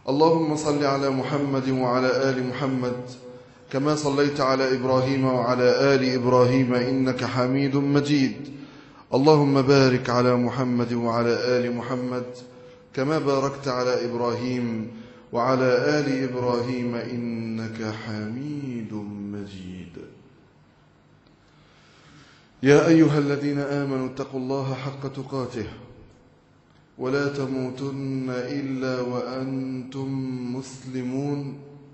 اللهم صل على محمد وعلى آل محمد كما صليت على إبراهيم وعلى آل إبراهيم إنك حميد مجيد اللهم بارك على محمد وعلى آل محمد كما باركت على إبراهيم وعلى آل إبراهيم إنك حميد مجيد يا أيها الذين آمنوا اتقوا الله حق تقاته ولا تموتن إلا وأنتم مسلمون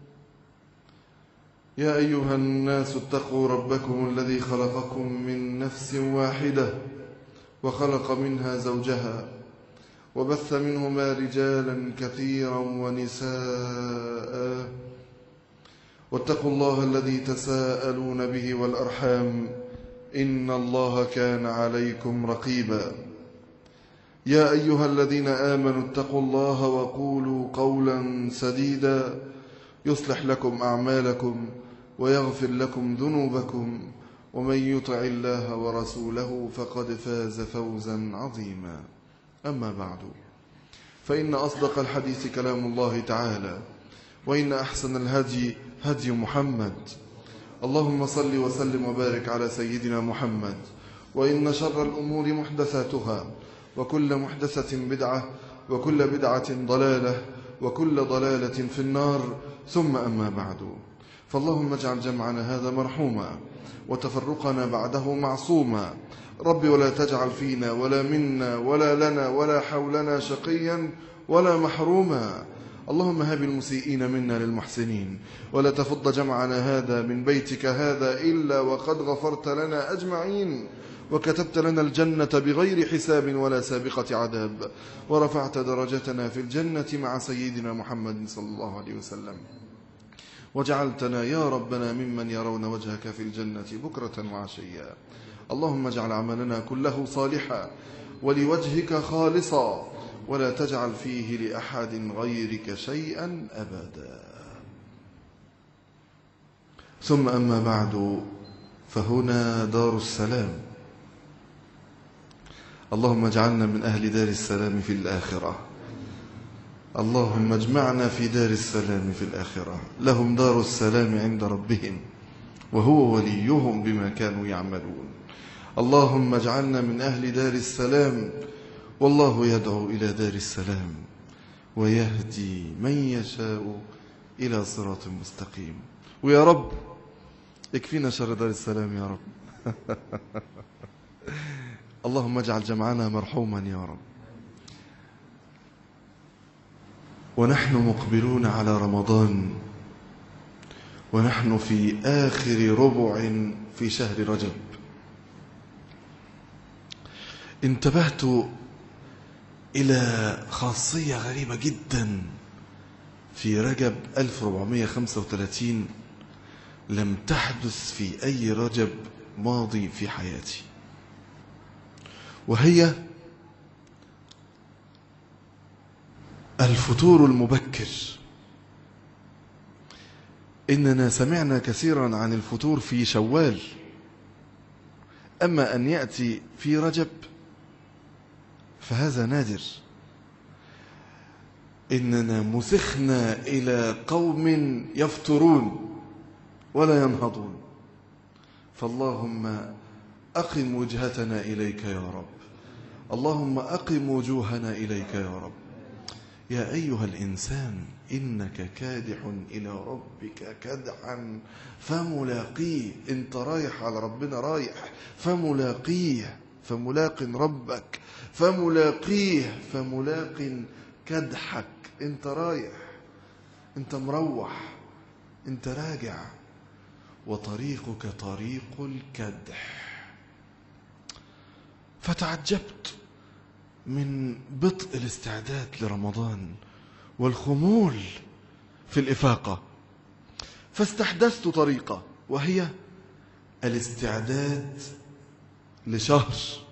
يا أيها الناس اتقوا ربكم الذي خلقكم من نفس واحدة وخلق منها زوجها وبث منهما رجالا كثيرا ونساء واتقوا الله الذي تساءلون به والأرحام إن الله كان عليكم رقيبا يا أيها الذين آمنوا اتقوا الله وقولوا قولا سديدا يصلح لكم أعمالكم ويغفر لكم ذنوبكم ومن يطع الله ورسوله فقد فاز فوزا عظيما أما بعد فإن أصدق الحديث كلام الله تعالى وإن أحسن الهدي هدي محمد اللهم صل وسلم وبارك على سيدنا محمد وإن شر الأمور محدثاتها وكل محدثة بدعة وكل بدعة ضلالة وكل ضلالة في النار ثم أما بعد فاللهم اجعل جمعنا هذا مرحوما وتفرقنا بعده معصوما رب ولا تجعل فينا ولا منا ولا لنا ولا حولنا شقيا ولا محروما اللهم هب المسيئين منا للمحسنين ولا تفض جمعنا هذا من بيتك هذا إلا وقد غفرت لنا أجمعين وكتبت لنا الجنة بغير حساب ولا سابقة عذاب ورفعت درجتنا في الجنة مع سيدنا محمد صلى الله عليه وسلم وجعلتنا يا ربنا ممن يرون وجهك في الجنة بكرة وعشيا اللهم اجعل عملنا كله صالحا ولوجهك خالصا ولا تجعل فيه لأحد غيرك شيئا أبدا ثم أما بعد فهنا دار السلام اللهم اجعلنا من أهل دار السلام في الآخرة اللهم اجمعنا في دار السلام في الآخرة لهم دار السلام عند ربهم وهو وليهم بما كانوا يعملون اللهم اجعلنا من أهل دار السلام والله يدعو إلى دار السلام ويهدي من يشاء إلى صراط مستقيم ويا رب يكفينا شر دار السلام يا رب اللهم اجعل جمعنا مرحوما يا رب ونحن مقبلون على رمضان ونحن في آخر ربع في شهر رجب انتبهت إلى خاصية غريبة جدا في رجب 1435 لم تحدث في أي رجب ماضي في حياتي وهي الفطور المبكر إننا سمعنا كثيرا عن الفطور في شوال أما أن يأتي في رجب فهذا نادر إننا مسخنا إلى قوم يفطرون ولا ينهضون فاللهم أقم وجهتنا إليك يا رب اللهم أقم وجوهنا إليك يا رب يا أيها الإنسان إنك كادح إلى ربك كدحا فملاقيه أنت رايح على ربنا رايح فملاقيه فملاق ربك فملاقيه فملاق كدحك أنت رايح أنت مروح أنت راجع وطريقك طريق الكدح فتعجبت من بطء الاستعداد لرمضان والخمول في الإفاقة فاستحدثت طريقة وهي الاستعداد لشهر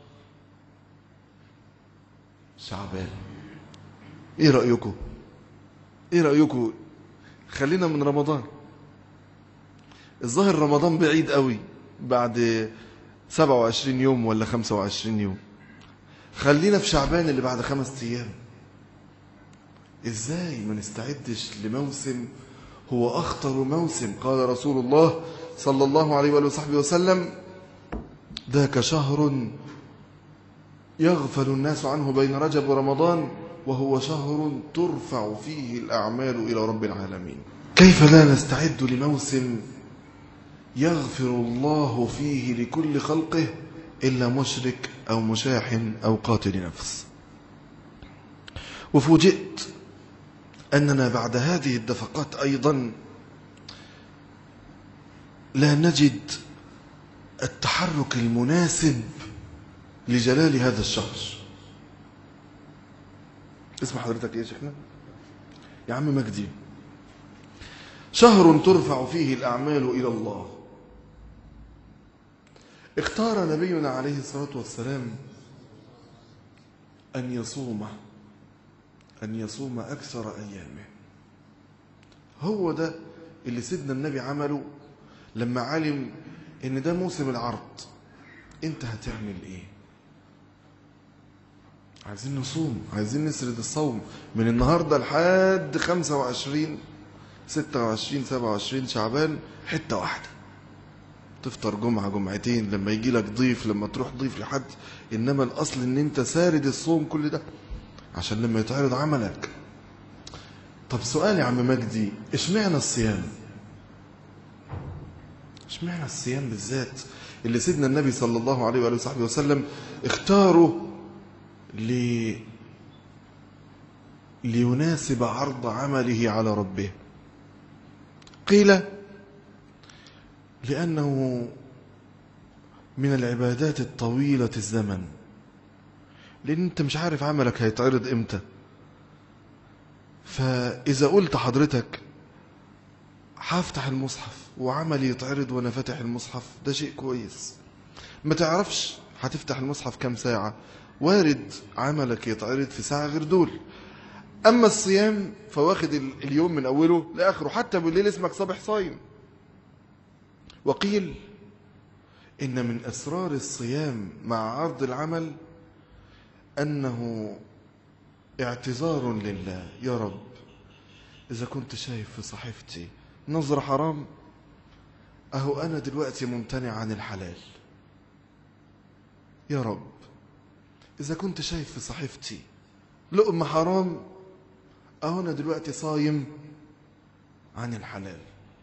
شعبان ايه رأيكم ايه رأيكم خلينا من رمضان الظاهر رمضان بعيد قوي بعد 27 يوم ولا 25 يوم خلينا في شعبان اللي بعد خمس ايام ازاي ما نستعدش لموسم هو أخطر موسم قال رسول الله صلى الله عليه وآله وصحبه وسلم ذاك شهر يغفل الناس عنه بين رجب ورمضان وهو شهر ترفع فيه الأعمال إلى رب العالمين كيف لا نستعد لموسم يغفر الله فيه لكل خلقه إلا مشرك أو مشاحن أو قاتل نفس وفوجئت أننا بعد هذه الدفقات أيضا لا نجد التحرك المناسب لجلال هذا الشهر اسم حضرتك ايه يا شيخنا يا عم مجدي شهر ترفع فيه الأعمال إلى الله اختار نبينا عليه الصلاة والسلام أن يصوم أن يصوم أكثر أيامه هو ده اللي سيدنا النبي عمله لما علم إن ده موسم العرض أنت هتعمل إيه عايزين نصوم عايزين نسرد الصوم من النهاردة لحد 25 26 27 شعبان حتة واحدة تفطر جمعة جمعتين لما يجي لك ضيف لما تروح ضيف لحد إنما الأصل إن أنت سارد الصوم كل ده عشان لما يتعرض عملك طب سؤال يا عم مجدي اشمعنى الصيام اشمعنى الصيام بالذات اللي سيدنا النبي صلى الله عليه وآله وصحبه وسلم اختاره ل... ليناسب عرض عمله على ربه قيل لأنه من العبادات الطويلة الزمن لأن أنت مش عارف عملك هيتعرض إمتى فإذا قلت حضرتك هفتح المصحف وعملي يتعرض وأنا فاتح المصحف ده شيء كويس ما تعرفش هتفتح المصحف كم ساعة وارد عملك يتعرض في ساعة غير دول أما الصيام فواخد اليوم من أوله لآخره حتى بالليل اسمك صبح صايم وقيل إن من أسرار الصيام مع عرض العمل أنه اعتذار لله يا رب إذا كنت شايف في صحيفتي نظرة حرام أهو أنا دلوقتي ممتنع عن الحلال يا رب إذا كنت شايف في صحيفتي لقمة حرام أهو أنا دلوقتي صايم عن الحلال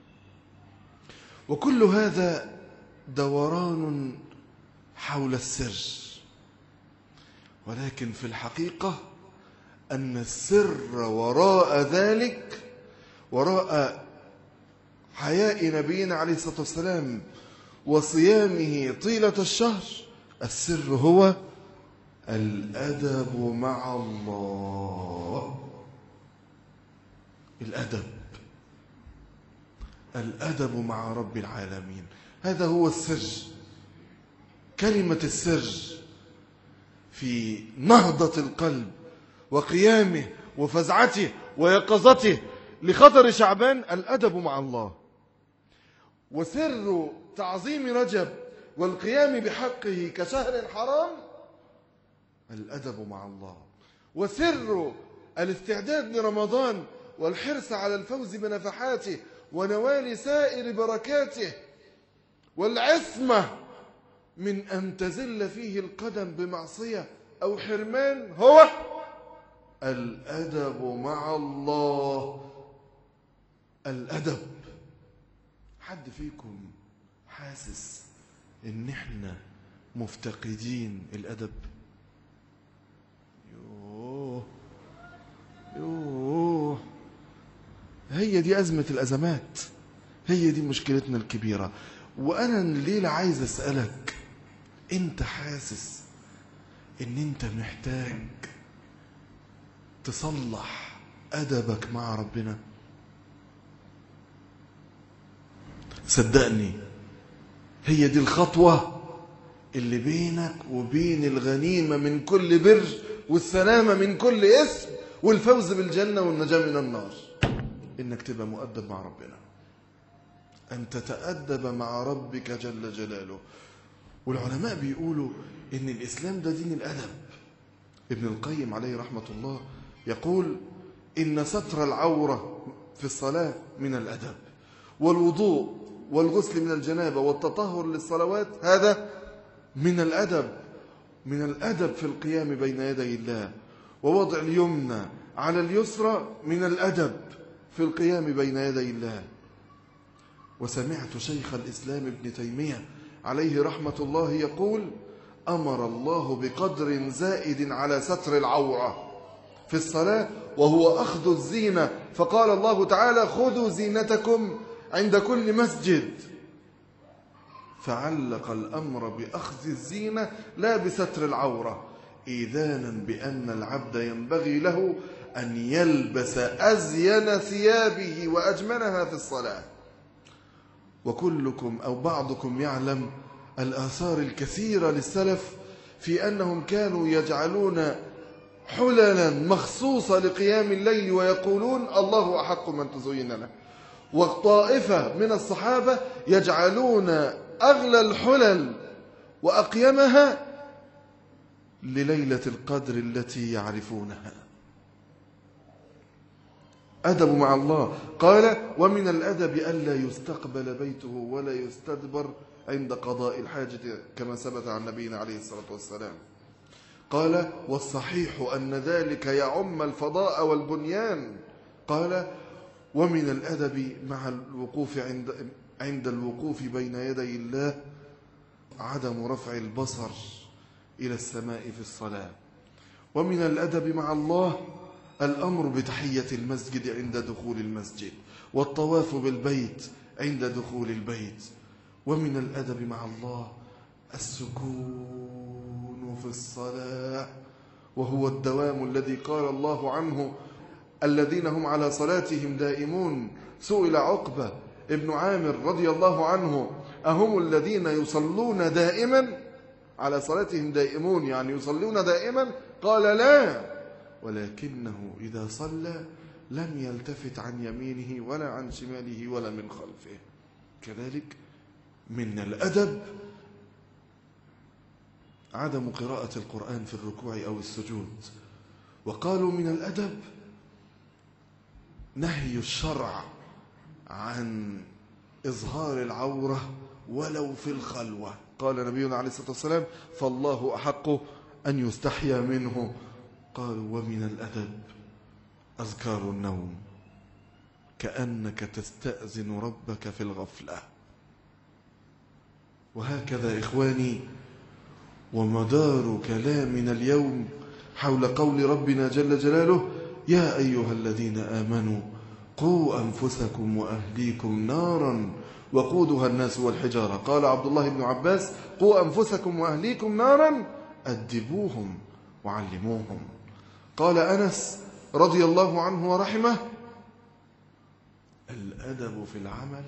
وكل هذا دوران حول السر ولكن في الحقيقة أن السر وراء ذلك وراء حياء نبينا عليه الصلاة والسلام وصيامه طيلة الشهر السر هو الأدب مع الله الأدب الأدب مع رب العالمين هذا هو السر كلمة السر في نهضة القلب وقيامه وفزعته ويقظته لخطر شعبان الأدب مع الله وسر تعظيم رجب والقيام بحقه كشهر حرام الأدب مع الله وسر الاستعداد لرمضان والحرص على الفوز بنفحاته ونوال سائر بركاته والعصمة من أن تزل فيه القدم بمعصية أو حرمان هو الأدب مع الله الأدب حد فيكم حاسس إن إحنا مفتقدين الأدب يوه يوه هي دي أزمة الأزمات هي دي مشكلتنا الكبيرة وأنا الليلة عايز أسألك أنت حاسس إن أنت محتاج تصلح أدبك مع ربنا صدقني هي دي الخطوة اللي بينك وبين الغنيمة من كل بر والسلامة من كل اسم والفوز بالجنة والنجاة من النار إنك تبقى مؤدب مع ربنا أن تتأدب مع ربك جل جلاله والعلماء بيقولوا إن الإسلام ده دين الأدب ابن القيم عليه رحمة الله يقول إن ستر العورة في الصلاة من الأدب والوضوء والغسل من الجنابة والتطهر للصلوات هذا من الأدب من الأدب في القيام بين يدي الله ووضع اليمنى على اليسرى من الأدب في القيام بين يدي الله وسمعت شيخ الإسلام ابن تيمية عليه رحمة الله يقول أمر الله بقدر زائد على ستر العورة في الصلاة وهو أخذ الزينة فقال الله تعالى خذوا زينتكم عند كل مسجد فعلق الأمر بأخذ الزينة لا بستر العورة إيذانا بأن العبد ينبغي له أن يلبس أزين ثيابه وأجملها في الصلاة وكلكم أو بعضكم يعلم الآثار الكثيرة للسلف في أنهم كانوا يجعلون حللا مخصوصة لقيام الليل ويقولون الله أحق من تزين له وطائفة من الصحابة يجعلون أغلى الحلل وأقيمها لليلة القدر التي يعرفونها أدب مع الله قال ومن الأدب ألا يستقبل بيته ولا يستدبر عند قضاء الحاجة كما ثبت عن نبينا عليه الصلاة والسلام قال والصحيح أن ذلك يعم الفضاء والبنيان قال ومن الأدب مع الوقوف عند عند الوقوف بين يدي الله عدم رفع البصر إلى السماء في الصلاة ومن الأدب مع الله الأمر بتحية المسجد عند دخول المسجد والطواف بالبيت عند دخول البيت ومن الأدب مع الله السكون في الصلاة وهو الدوام الذي قال الله عنه الذين هم على صلاتهم دائمون سئل عقبة ابن عامر رضي الله عنه أهم الذين يصلون دائما على صلاتهم دائمون يعني يصلون دائما قال لا ولكنه إذا صلى لم يلتفت عن يمينه ولا عن شماله ولا من خلفه كذلك من الأدب عدم قراءة القرآن في الركوع أو السجود وقالوا من الأدب نهي الشرع عن إظهار العورة ولو في الخلوة قال نبينا عليه الصلاة والسلام فالله أحق أن يستحيا منه قالوا ومن الأدب أذكار النوم كأنك تستأذن ربك في الغفلة وهكذا إخواني ومدار كلامنا اليوم حول قول ربنا جل جلاله يا أيها الذين آمنوا قوا أنفسكم وأهليكم نارا وقودها الناس والحجارة قال عبد الله بن عباس قوا أنفسكم وأهليكم نارا أدبوهم وعلموهم قال أنس رضي الله عنه ورحمه الأدب في العمل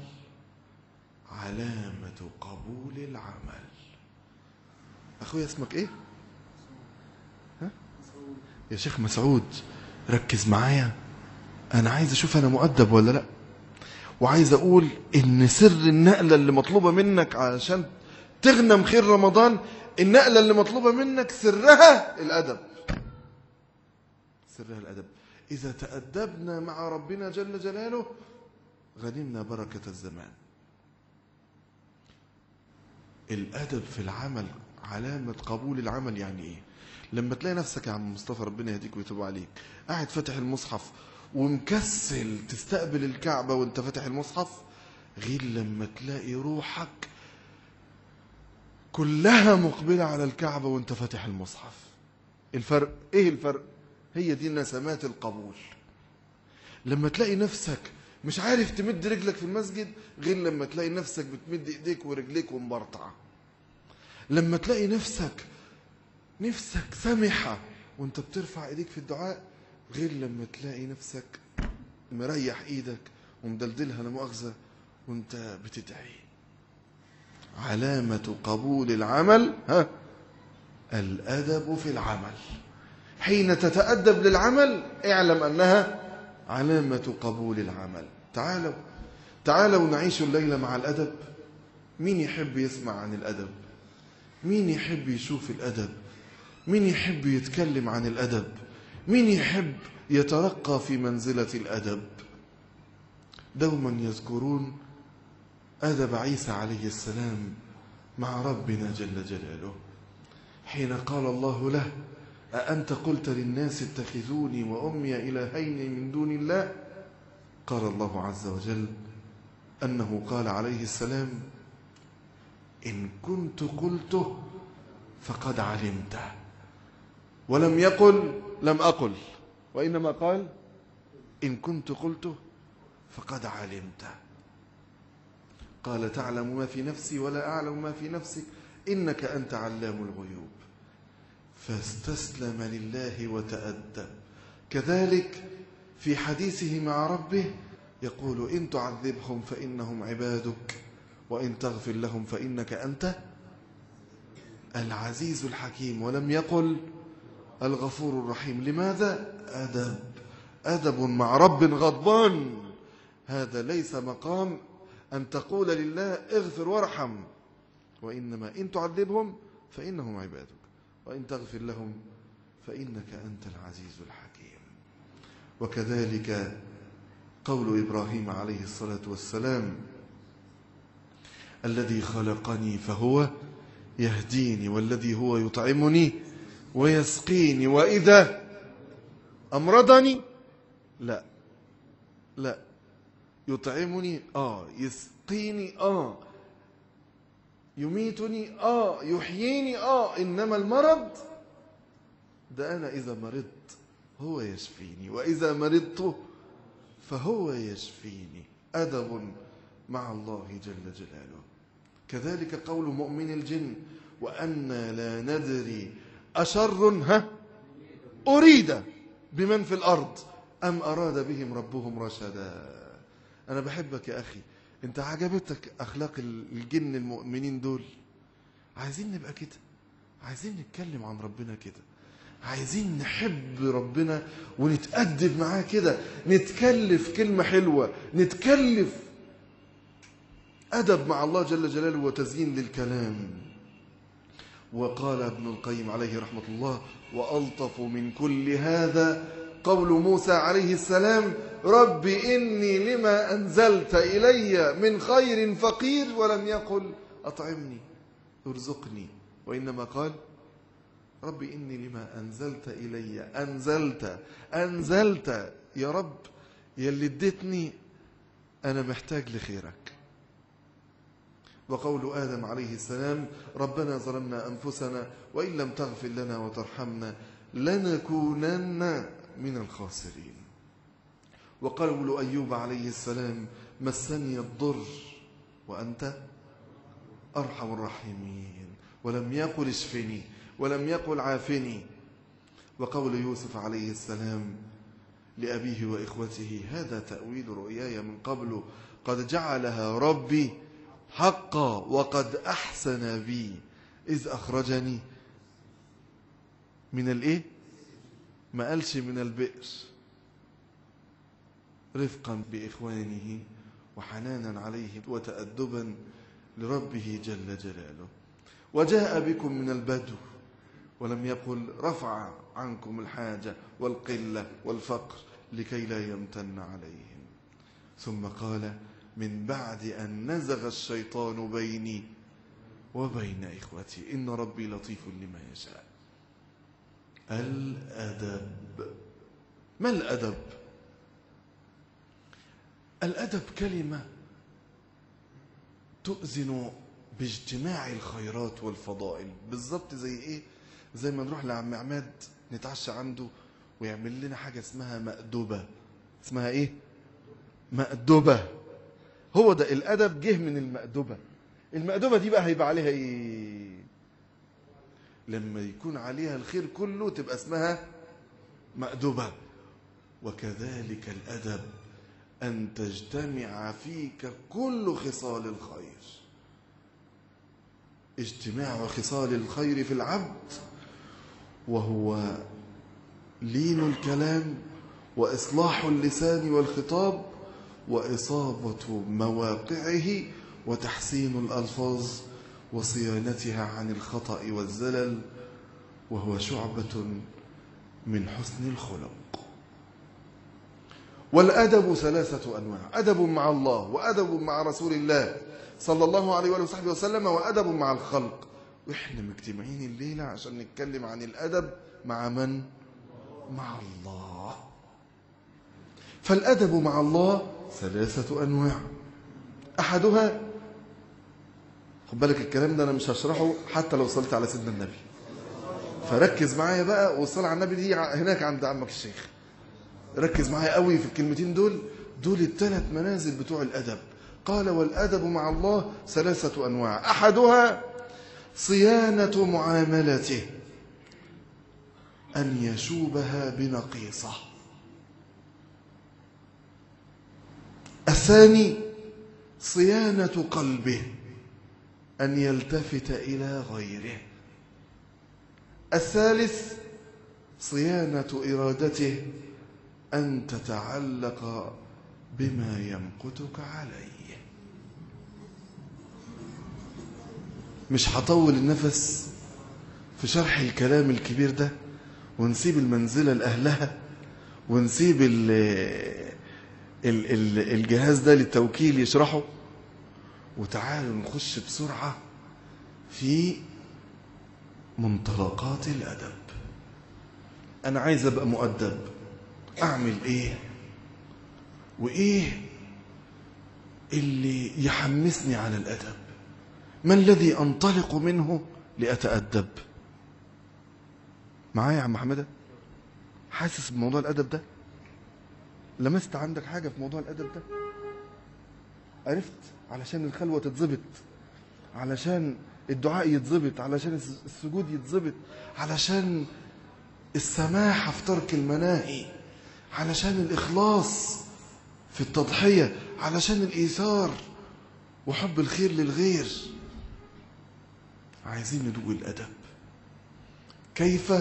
علامة قبول العمل أخويا اسمك إيه؟ ها؟ يا شيخ مسعود ركز معايا أنا عايز أشوف أنا مؤدب ولا لأ وعايز أقول إن سر النقلة اللي مطلوبة منك عشان تغنم خير رمضان النقلة اللي مطلوبة منك سرها الأدب سرها الأدب إذا تأدبنا مع ربنا جل جلاله غنمنا بركة الزمان الأدب في العمل علامة قبول العمل يعني إيه لما تلاقي نفسك يا عم مصطفى ربنا يهديك ويتوب عليك قاعد فاتح المصحف ومكسل تستقبل الكعبة وانت فاتح المصحف غير لما تلاقي روحك كلها مقبلة على الكعبة وانت فاتح المصحف الفرق ايه الفرق هي دي نسمات القبول لما تلاقي نفسك مش عارف تمد رجلك في المسجد غير لما تلاقي نفسك بتمد ايديك ورجليك ومبرطع لما تلاقي نفسك نفسك سمحة وانت بترفع ايديك في الدعاء غير لما تلاقي نفسك مريح ايدك ومدلدلها لا مؤاخذة وانت بتدعي علامة قبول العمل ها الأدب في العمل حين تتأدب للعمل اعلم أنها علامة قبول العمل تعالوا تعالوا نعيش الليلة مع الأدب مين يحب يسمع عن الأدب مين يحب يشوف الأدب مين يحب يتكلم عن الأدب مين يحب يترقى في منزلة الأدب دوما يذكرون أدب عيسى عليه السلام مع ربنا جل جلاله حين قال الله له أأنت قلت للناس اتخذوني وأمي إلهين من دون الله قال الله عز وجل أنه قال عليه السلام إن كنت قلته فقد علمته ولم يقل لم أقل وإنما قال إن كنت قلته فقد علمته قال تعلم ما في نفسي ولا أعلم ما في نفسك إنك أنت علام الغيوب فاستسلم لله وتأدب كذلك في حديثه مع ربه يقول إن تعذبهم فإنهم عبادك وإن تغفر لهم فإنك أنت العزيز الحكيم ولم يقل الغفور الرحيم لماذا؟ أدب أدب مع رب غضبان هذا ليس مقام أن تقول لله اغفر وارحم وإنما إن تعذبهم فإنهم عبادك وإن تغفر لهم فإنك أنت العزيز الحكيم وكذلك قول إبراهيم عليه الصلاة والسلام الذي خلقني فهو يهديني والذي هو يطعمني ويسقيني وإذا أمرضني لا لا يطعمني آه يسقيني آه يميتني آه يحييني آه إنما المرض ده أنا إذا مرضت هو يشفيني وإذا مرضت فهو يشفيني أدب مع الله جل جلاله كذلك قول مؤمن الجن وأنا لا ندري أشر ها أريد بمن في الأرض أم أراد بهم ربهم رشدا أنا بحبك يا أخي أنت عجبتك أخلاق الجن المؤمنين دول عايزين نبقى كده عايزين نتكلم عن ربنا كده عايزين نحب ربنا ونتأدب معاه كده نتكلف كلمة حلوة نتكلف أدب مع الله جل جلاله وتزيين للكلام وقال ابن القيم عليه رحمة الله وألطف من كل هذا قول موسى عليه السلام رب إني لما أنزلت إلي من خير فقير ولم يقل أطعمني ارزقني وإنما قال رب إني لما أنزلت إلي أنزلت أنزلت يا رب يلي اديتني أنا محتاج لخيرك وقول آدم عليه السلام ربنا ظلمنا أنفسنا وإن لم تغفر لنا وترحمنا لنكونن من الخاسرين وقول أيوب عليه السلام مسني الضر وأنت أرحم الراحمين ولم يقل اشفني ولم يقل عافني وقول يوسف عليه السلام لأبيه وإخوته هذا تأويل رؤياي من قبل قد جعلها ربي حقا وقد أحسن بي إذ أخرجني من الإيه؟ ما قالش من البئر رفقا بإخوانه وحنانا عليه وتأدبا لربه جل جلاله وجاء بكم من البدو ولم يقل رفع عنكم الحاجة والقلة والفقر لكي لا يمتن عليهم ثم قال من بعد أن نزغ الشيطان بيني وبين إخوتي إن ربي لطيف لما يشاء الأدب ما الأدب الأدب كلمة تؤذن باجتماع الخيرات والفضائل بالظبط زي إيه زي ما نروح لعم عماد نتعشى عنده ويعمل لنا حاجة اسمها مأدبة اسمها إيه مأدبة هو ده الأدب جه من المأدبة المأدبة دي بقى هيبقى عليها إيه لما يكون عليها الخير كله تبقى اسمها مأدبة وكذلك الأدب أن تجتمع فيك كل خصال الخير اجتماع خصال الخير في العبد وهو لين الكلام وإصلاح اللسان والخطاب وإصابة مواقعه وتحسين الألفاظ وصيانتها عن الخطأ والزلل وهو شعبة من حسن الخلق والأدب ثلاثة أنواع أدب مع الله وأدب مع رسول الله صلى الله عليه وآله وصحبه وسلم وأدب مع الخلق وإحنا مجتمعين الليلة عشان نتكلم عن الأدب مع من؟ مع الله فالأدب مع الله ثلاثة أنواع أحدها خد بالك الكلام ده أنا مش هشرحه حتى لو صلت على سيدنا النبي فركز معايا بقى والصلاة على النبي دي هناك عند عمك الشيخ ركز معايا قوي في الكلمتين دول دول الثلاث منازل بتوع الأدب قال والأدب مع الله ثلاثة أنواع أحدها صيانة معاملته أن يشوبها بنقيصة الثاني صيانة قلبه أن يلتفت إلى غيره الثالث صيانة إرادته أن تتعلق بما يمقتك عليه مش هطول النفس في شرح الكلام الكبير ده ونسيب المنزلة لأهلها ونسيب ال ال ال الجهاز ده للتوكيل يشرحه وتعالوا نخش بسرعة في منطلقات الأدب أنا عايز أبقى مؤدب أعمل إيه وإيه اللي يحمسني على الأدب ما الذي أنطلق منه لأتأدب معايا يا عم حمادة حاسس بموضوع الأدب ده لمست عندك حاجة في موضوع الأدب ده عرفت علشان الخلوة تتظبط علشان الدعاء يتظبط علشان السجود يتظبط علشان السماحة في ترك المناهي علشان الإخلاص في التضحية علشان الإيثار وحب الخير للغير عايزين ندوق الأدب كيف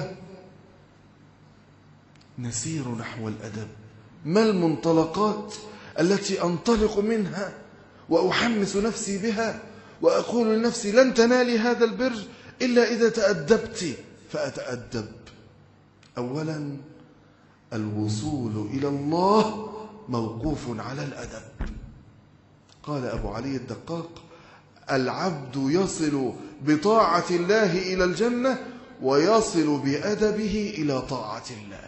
نسير نحو الأدب ما المنطلقات التي أنطلق منها وأحمس نفسي بها وأقول لنفسي لن تنالي هذا البر إلا إذا تأدبت فأتأدب أولا الوصول إلى الله موقوف على الأدب قال أبو علي الدقاق العبد يصل بطاعة الله إلى الجنة ويصل بأدبه إلى طاعة الله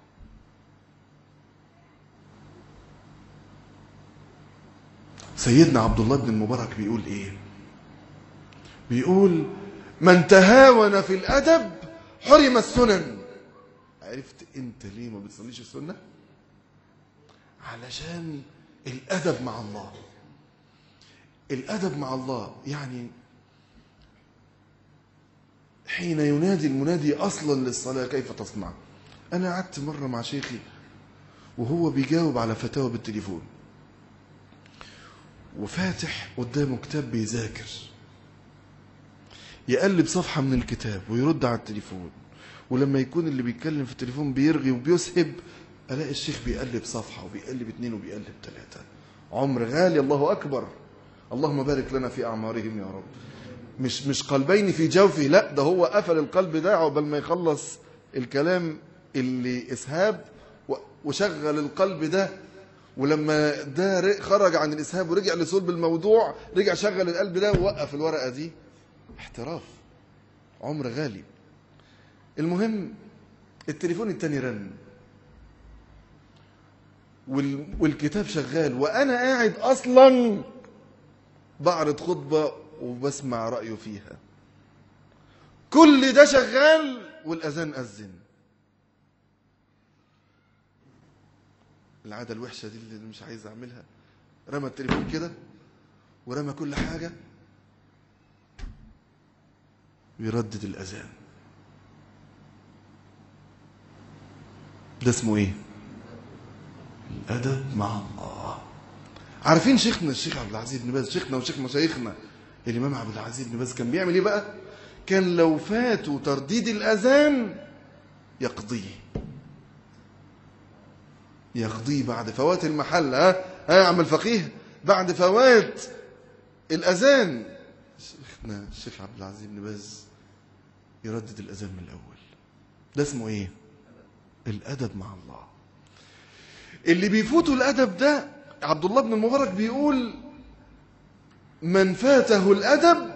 سيدنا عبد الله بن المبارك بيقول إيه بيقول من تهاون في الأدب حرم السنن عرفت انت ليه ما بتصليش السنة علشان الأدب مع الله الأدب مع الله يعني حين ينادي المنادي أصلا للصلاة كيف تصنع أنا قعدت مرة مع شيخي وهو بيجاوب على فتاوى بالتليفون وفاتح قدامه كتاب بيذاكر يقلب صفحة من الكتاب ويرد على التليفون ولما يكون اللي بيتكلم في التليفون بيرغي وبيسهب ألاقي الشيخ بيقلب صفحة وبيقلب اتنين وبيقلب تلاتة عمر غالي الله أكبر اللهم بارك لنا في أعمارهم يا رب مش مش قلبين في جوفه لا ده هو قفل القلب ده عقبال ما يخلص الكلام اللي اسهاب وشغل القلب ده ولما ده خرج عن الاسهاب ورجع لصلب الموضوع رجع شغل القلب ده ووقف الورقه دي احتراف عمر غالي المهم التليفون التاني رن والكتاب شغال وانا قاعد اصلا بعرض خطبه وبسمع رايه فيها كل ده شغال والاذان اذن العاده الوحشه دي اللي مش عايز اعملها رمى التليفون كده ورمى كل حاجه ويردد الاذان ده اسمه ايه الادب مع الله عارفين شيخنا الشيخ عبد العزيز بن باز شيخنا وشيخ مشايخنا الامام عبد العزيز بن باز كان بيعمل ايه بقى كان لو فاتوا ترديد الاذان يقضيه يقضيه بعد فوات المحل ها ها يا عم الفقيه بعد فوات الاذان شيخنا الشيخ عبد العزيز بن باز يردد الاذان من الاول ده اسمه ايه الأدب مع الله اللي بيفوتوا الأدب ده عبد الله بن المبارك بيقول من فاته الأدب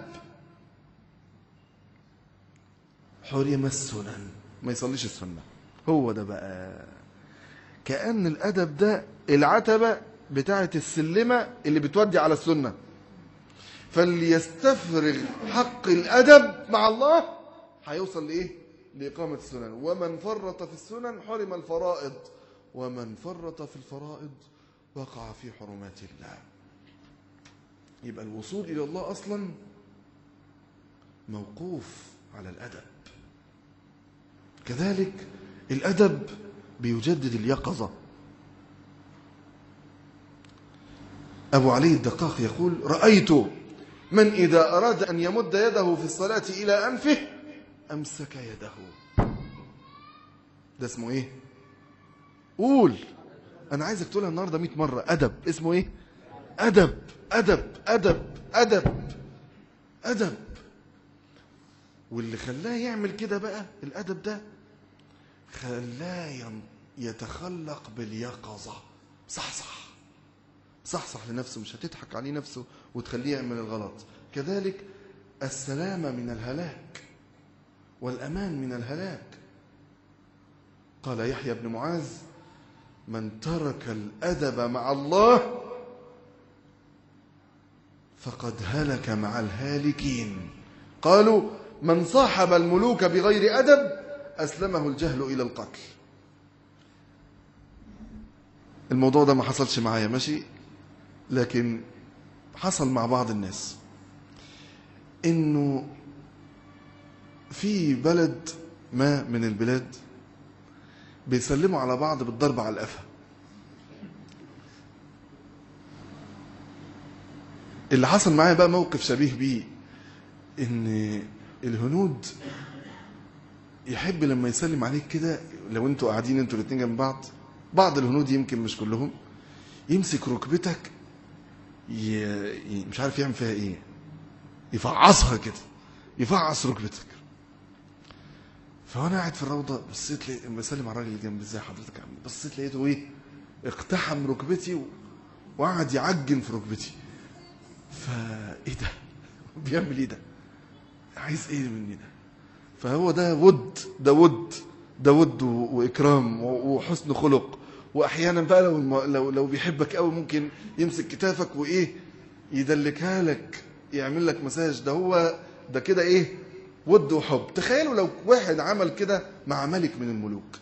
حرم السنن ما يصليش السنة هو ده بقى كأن الأدب ده العتبة بتاعة السلمة اللي بتودي على السنة فاللي يستفرغ حق الأدب مع الله هيوصل لإيه؟ لإقامة السنن ومن فرط في السنن حرم الفرائض ومن فرط في الفرائض وقع في حرمات الله يبقى الوصول إلى الله أصلا موقوف على الأدب كذلك الأدب بيجدد اليقظة أبو علي الدقاق يقول رأيت من إذا أراد أن يمد يده في الصلاة إلى أنفه أمسك يده ده اسمه إيه قول أنا عايزك تقولها النهاردة 100 مرة أدب اسمه إيه أدب أدب أدب أدب أدب واللي خلاه يعمل كده بقى الأدب ده خلاه يتخلق باليقظة صح صح صح صح لنفسه مش هتضحك عليه نفسه وتخليه يعمل الغلط كذلك السلامة من الهلاك والأمان من الهلاك قال يحيى بن معاذ من ترك الأدب مع الله فقد هلك مع الهالكين قالوا من صاحب الملوك بغير أدب أسلمه الجهل إلى القتل الموضوع ده ما حصلش معايا ماشي لكن حصل مع بعض الناس انه في بلد ما من البلاد بيسلموا على بعض بالضرب على القفا اللي حصل معايا بقى موقف شبيه بيه ان الهنود يحب لما يسلم عليك كده لو انتوا قاعدين انتوا الاثنين جنب بعض بعض الهنود يمكن مش كلهم يمسك ركبتك ي... ي... مش عارف يعمل فيها ايه يفعصها كده يفعص ركبتك فانا قاعد في الروضه بصيت لي بسلم على الراجل اللي جنبي ازاي حضرتك عامل بصيت لقيته ايه اقتحم ركبتي و... وقعد يعجن في ركبتي فايه ده بيعمل ايه ده عايز ايه مني ده فهو ده ود ده ود ده ود واكرام وحسن خلق واحيانا بقى لو لو لو بيحبك قوي ممكن يمسك كتافك وايه يدلكها لك يعمل لك مساج ده هو ده كده ايه ود وحب تخيلوا لو واحد عمل كده مع ملك من الملوك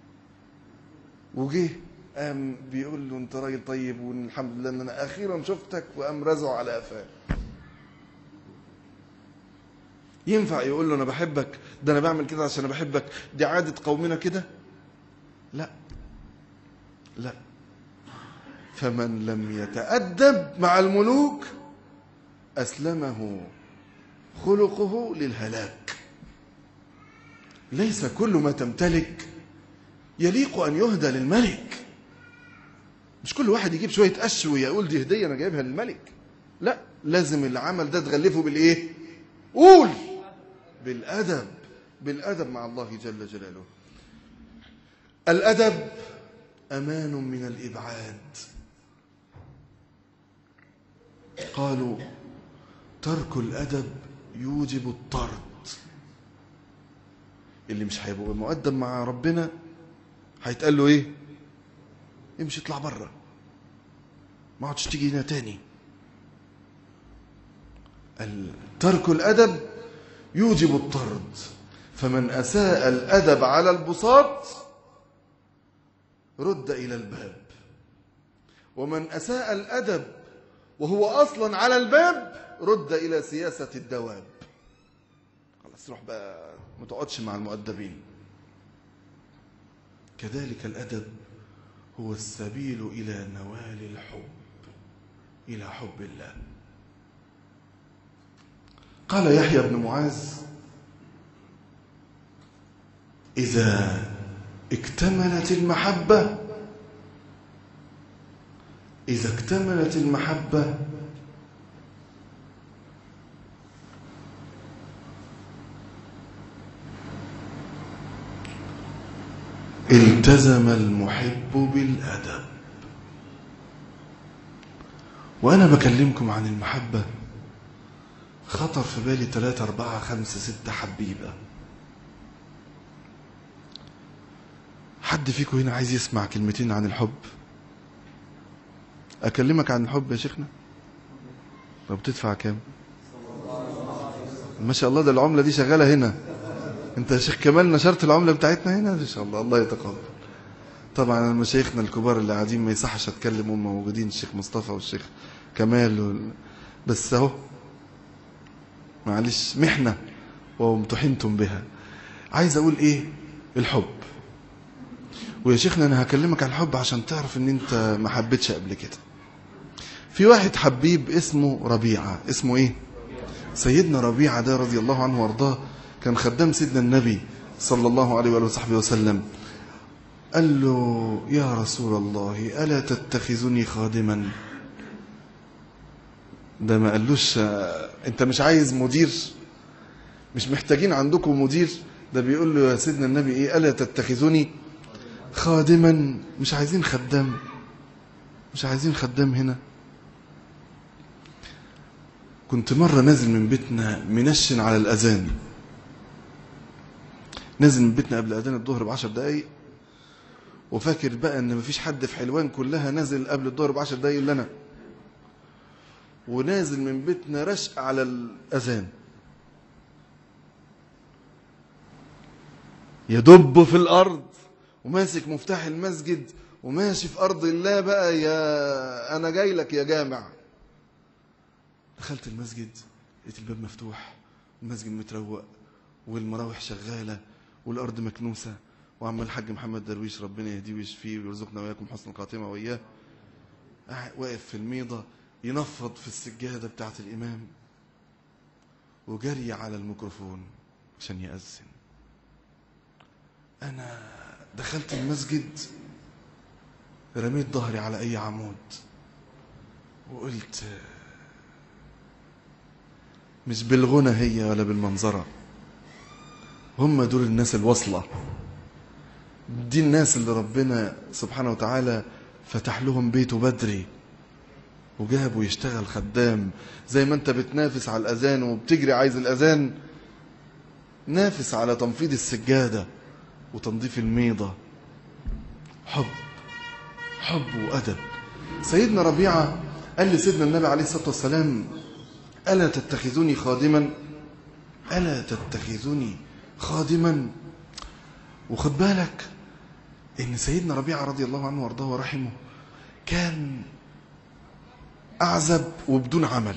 وجه قام بيقول له انت راجل طيب والحمد لله ان انا اخيرا شفتك وقام رزعه على قفاه ينفع يقول له انا بحبك ده انا بعمل كده عشان انا بحبك دي عاده قومنا كده لا لا فمن لم يتأدب مع الملوك أسلمه خلقه للهلاك ليس كل ما تمتلك يليق أن يهدى للملك مش كل واحد يجيب شوية قش ويقول دي هدية أنا جايبها للملك لا لازم العمل ده تغلفه بالإيه قول بالأدب بالأدب مع الله جل جلاله الأدب أمان من الإبعاد قالوا ترك الأدب يوجب الطرد اللي مش هيبقى مؤدب مع ربنا هيتقال له ايه امشي اطلع بره ما عادش تيجي هنا تاني ترك الأدب يوجب الطرد فمن أساء الأدب على البساط رد إلى الباب ومن أساء الأدب وهو أصلا على الباب رد إلى سياسة الدواب خلاص روح بقى ما تقعدش مع المؤدبين كذلك الأدب هو السبيل إلى نوال الحب إلى حب الله قال يحيى بن معاذ إذا اكتملت المحبة إذا اكتملت المحبة التزم المحب بالأدب وأنا بكلمكم عن المحبة خطر في بالي ثلاثة أربعة خمسة ستة حبيبة حد فيكم هنا عايز يسمع كلمتين عن الحب أكلمك عن الحب يا شيخنا طب بتدفع كام ما شاء الله ده العملة دي شغالة هنا انت يا شيخ كمال نشرت العملة بتاعتنا هنا ما شاء الله الله يتقبل طبعا مشايخنا الكبار اللي قاعدين ما يصحش اتكلم هم موجودين الشيخ مصطفى والشيخ كمال وال... بس اهو معلش محنة وامتحنتم بها عايز اقول ايه الحب ويا شيخنا انا هكلمك عن الحب عشان تعرف ان انت ما حبيتش قبل كده في واحد حبيب اسمه ربيعة اسمه ايه سيدنا ربيعة ده رضي الله عنه وارضاه كان خدام سيدنا النبي صلى الله عليه وآله وصحبه وسلم قال له يا رسول الله ألا تتخذني خادما ده ما قالوش انت مش عايز مدير مش محتاجين عندكم مدير ده بيقول له يا سيدنا النبي ايه ألا تتخذني خادما مش عايزين خدام مش عايزين خدام هنا كنت مرة نازل من بيتنا منشن على الأذان نازل من بيتنا قبل أذان الظهر بعشر دقايق وفاكر بقى ان مفيش حد في حلوان كلها نازل قبل الظهر بعشر دقايق الا انا ونازل من بيتنا رشق على الاذان يدب في الارض وماسك مفتاح المسجد وماشي في ارض الله بقى يا انا جاي لك يا جامع دخلت المسجد لقيت الباب مفتوح المسجد متروق والمراوح شغاله والارض مكنوسه وعم الحاج محمد درويش ربنا يهديه ويشفيه ويرزقنا وياكم حسن الخاتمه وياه واقف في الميضه ينفض في السجاده بتاعه الامام وجري على الميكروفون عشان يأذن انا دخلت المسجد رميت ظهري على اي عمود وقلت مش بالغنى هي ولا بالمنظره هم دول الناس الواصله دي الناس اللي ربنا سبحانه وتعالى فتح لهم بيته بدري وجابه يشتغل خدام زي ما انت بتنافس على الاذان وبتجري عايز الاذان نافس على تنفيض السجاده وتنظيف الميضه حب حب وادب سيدنا ربيعه قال لسيدنا النبي عليه الصلاه والسلام الا تتخذوني خادما الا تتخذوني خادما وخد بالك ان سيدنا ربيعه رضي الله عنه وارضاه ورحمه كان اعزب وبدون عمل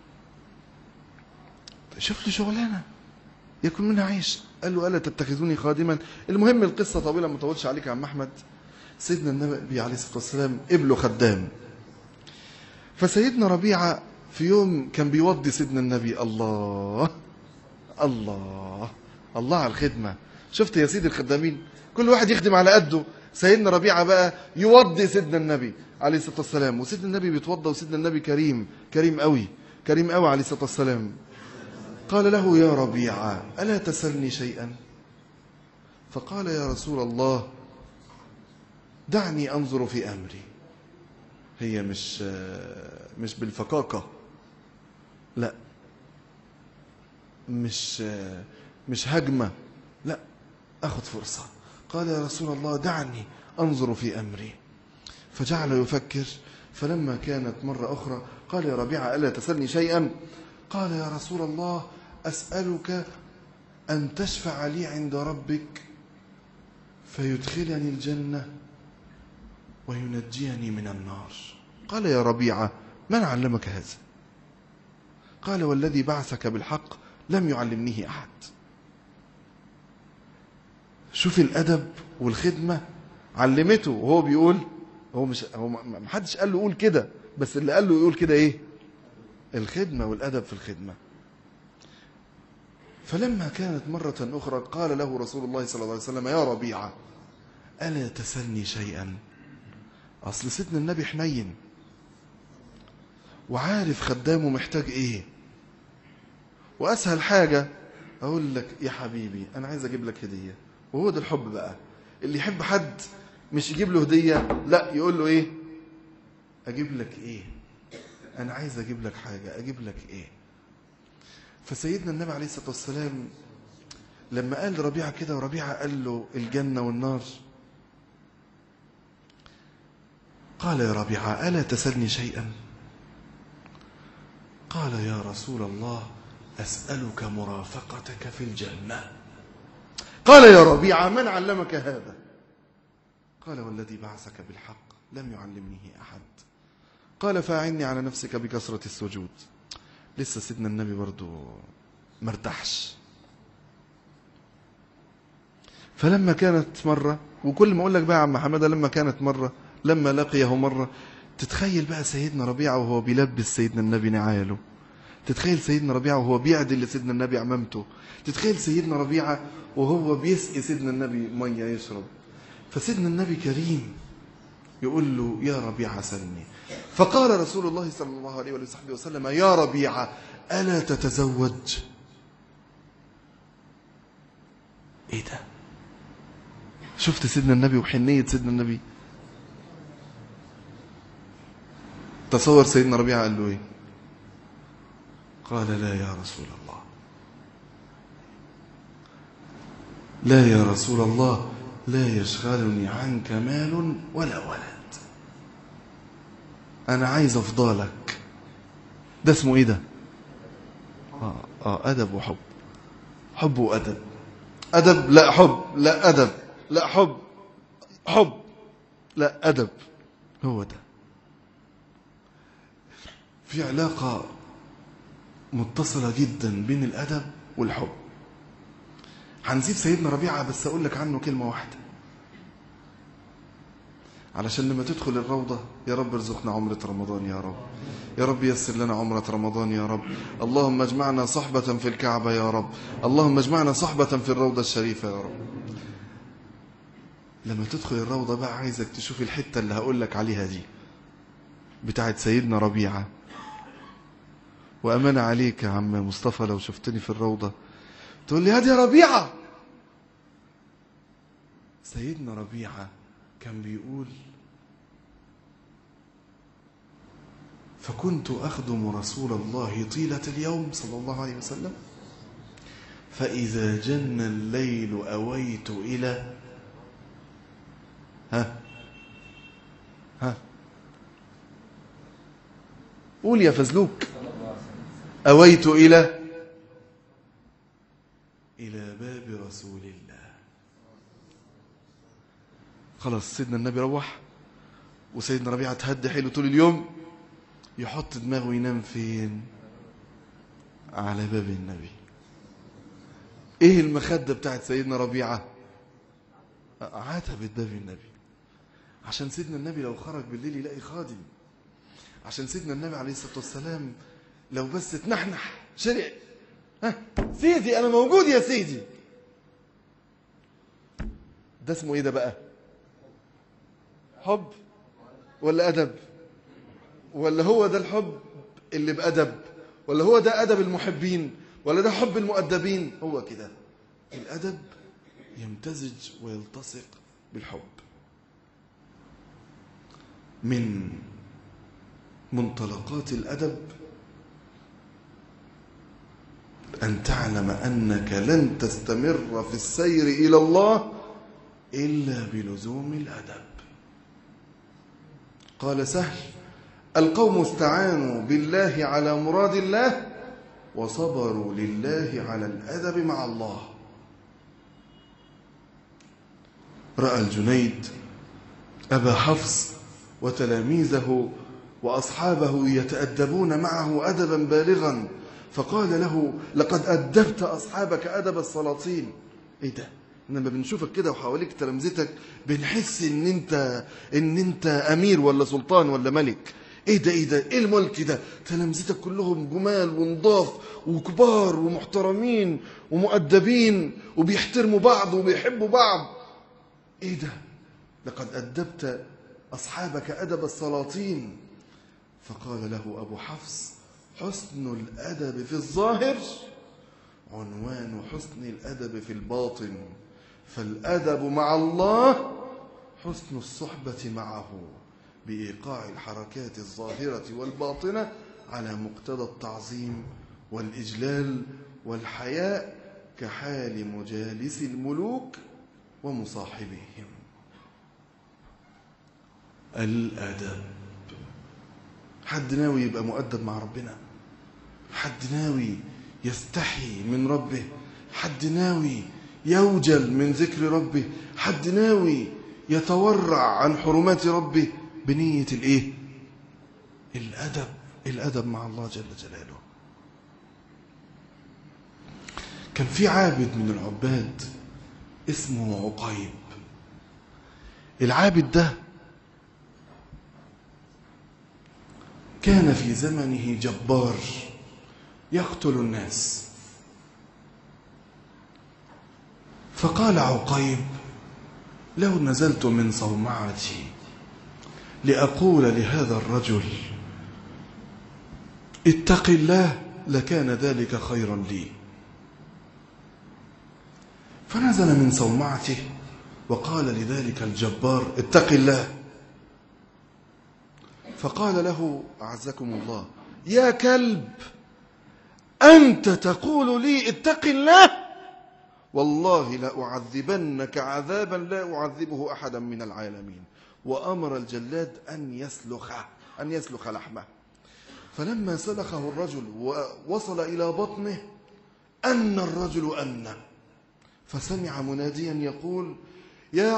شوف له شغلانه يكون منها عيش قال له الا تتخذوني خادما المهم القصه طويله ما اطولش عليك يا عم احمد سيدنا النبي عليه الصلاه والسلام قبله خدام فسيدنا ربيعه في يوم كان بيوضي سيدنا النبي الله الله الله على الخدمه شفت يا سيدي الخدامين كل واحد يخدم على قده سيدنا ربيعه بقى يوضي سيدنا النبي عليه الصلاه والسلام وسيدنا النبي بيتوضى وسيدنا النبي كريم كريم قوي كريم قوي عليه الصلاه والسلام قال له يا ربيعه الا تسلني شيئا فقال يا رسول الله دعني انظر في امري هي مش مش بالفكاكه لا مش مش هجمه لا اخذ فرصه قال يا رسول الله دعني انظر في امري فجعل يفكر فلما كانت مره اخرى قال يا ربيعه الا تسالني شيئا قال يا رسول الله اسالك ان تشفع لي عند ربك فيدخلني الجنه وينجيني من النار قال يا ربيعه من علمك هذا قال والذي بعثك بالحق لم يعلمنيه احد شوف الادب والخدمه علمته وهو بيقول هو مش هو ما حدش قال له قول كده بس اللي قال له يقول كده ايه الخدمه والادب في الخدمه فلما كانت مرة أخرى قال له رسول الله صلى الله عليه وسلم يا ربيعة ألا تسلني شيئا أصل سيدنا النبي حنين وعارف خدامه محتاج إيه وأسهل حاجة أقول لك يا حبيبي أنا عايز أجيب لك هدية وهو ده الحب بقى اللي يحب حد مش يجيب له هديه لا يقول له ايه اجيب لك ايه انا عايز اجيب لك حاجه اجيب لك ايه فسيدنا النبي عليه الصلاه والسلام لما قال لربيعه كده وربيعه قال له الجنه والنار قال يا ربيعه الا تسالني شيئا قال يا رسول الله اسالك مرافقتك في الجنه قال يا ربيعه من علمك هذا قال والذي بعثك بالحق لم يعلمنيه احد قال فاعني على نفسك بكثره السجود لسه سيدنا النبي برضو مرتاحش فلما كانت مرة وكل ما أقول لك بقى يا عم حمادة لما كانت مرة لما لقيه مرة تتخيل بقى سيدنا ربيعة وهو بيلبس سيدنا النبي نعاله تتخيل سيدنا ربيعة وهو بيعدل لسيدنا النبي عمامته تتخيل سيدنا ربيعة وهو بيسقي سيدنا النبي مية يشرب فسيدنا النبي كريم يقول له يا ربيعة سلني فقال رسول الله صلى الله عليه وصحبه وسلم يا ربيعة ألا تتزوج ايه ده شفت سيدنا النبي وحنية سيدنا النبي تصور سيدنا ربيعة قال له ايه قال لا يا رسول الله لا يا رسول الله لا يشغلني عنك مال ولا ولد انا عايز افضلك ده اسمه ايه ده اه, آه ادب وحب حب وادب ادب لا حب لا ادب لا حب حب لا ادب هو ده في علاقه متصله جدا بين الادب والحب هنسيب سيدنا ربيعه بس اقول لك عنه كلمه واحده علشان لما تدخل الروضة يا رب ارزقنا عمرة رمضان يا رب يا رب يسر لنا عمرة رمضان يا رب اللهم اجمعنا صحبة في الكعبة يا رب اللهم اجمعنا صحبة في الروضة الشريفة يا رب لما تدخل الروضة بقى عايزك تشوف الحتة اللي هقول لك عليها دي بتاعت سيدنا ربيعة وأمانة عليك يا عم مصطفى لو شفتني في الروضة تقول لي هادي يا ربيعة سيدنا ربيعة كان بيقول فكنت أخدم رسول الله طيلة اليوم صلى الله عليه وسلم فإذا جن الليل أويت إلى ها ها قول يا فزلوك أويت إلى إلى باب رسول الله خلاص سيدنا النبي روح وسيدنا ربيعة تهدي حيله طول اليوم يحط دماغه ينام فين على باب النبي ايه المخدة بتاعت سيدنا ربيعة عتبة باب النبي عشان سيدنا النبي لو خرج بالليل يلاقي خادم عشان سيدنا النبي عليه الصلاة والسلام لو بس تنحنح شرع ها سيدي انا موجود يا سيدي ده اسمه ايه ده بقى حب ولا أدب ولا هو ده الحب اللي بأدب ولا هو ده أدب المحبين ولا ده حب المؤدبين هو كده الأدب يمتزج ويلتصق بالحب من منطلقات الأدب أن تعلم أنك لن تستمر في السير إلى الله إلا بلزوم الأدب قال سهل القوم استعانوا بالله على مراد الله وصبروا لله على الأدب مع الله رأى الجنيد أبا حفص وتلاميذه وأصحابه يتأدبون معه أدبا بالغا فقال له لقد أدبت أصحابك أدب السلاطين إيه ده لما بنشوفك كده وحواليك تلامذتك بنحس ان انت ان انت امير ولا سلطان ولا ملك ايه ده ايه ده ايه الملك ده تلامذتك كلهم جمال ونضاف وكبار ومحترمين ومؤدبين وبيحترموا بعض وبيحبوا بعض ايه ده لقد ادبت اصحابك ادب السلاطين فقال له ابو حفص حسن الادب في الظاهر عنوان حسن الادب في الباطن فالأدب مع الله حسن الصحبة معه بإيقاع الحركات الظاهرة والباطنة على مقتضى التعظيم والإجلال والحياء كحال مجالس الملوك ومصاحبيهم الأدب حد ناوي يبقى مؤدب مع ربنا حد ناوي يستحي من ربه حد ناوي يوجل من ذكر ربه حد ناوي يتورع عن حرمات ربه بنية الايه الأدب الأدب مع الله جل جلاله كان في عابد من العباد اسمه عقيب العابد ده كان في زمنه جبار يقتل الناس فقال عقيب لو نزلت من صومعتي لأقول لهذا الرجل اتق الله لكان ذلك خيرا لي فنزل من صومعته وقال لذلك الجبار اتق الله فقال له أعزكم الله يا كلب أنت تقول لي اتق الله والله لأعذبنك عذابا لا أعذبه أحدا من العالمين وأمر الجلاد أن يسلخ أن يسلخ لحمه فلما سلخه الرجل ووصل إلى بطنه أن الرجل أن فسمع مناديا يقول يا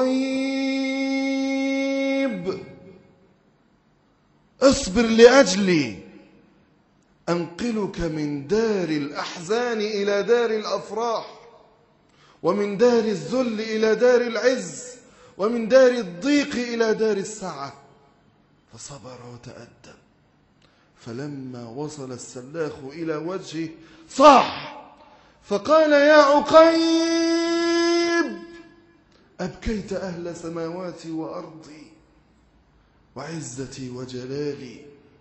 عقيب اصبر لأجلي أنقلك من دار الأحزان إلى دار الأفراح ومن دار الذل إلى دار العز ومن دار الضيق إلى دار السعة فصبر وتأدب فلما وصل السلاخ إلى وجهه صاح فقال يا عقيب أبكيت أهل سماواتي وأرضي وعزتي وجلالي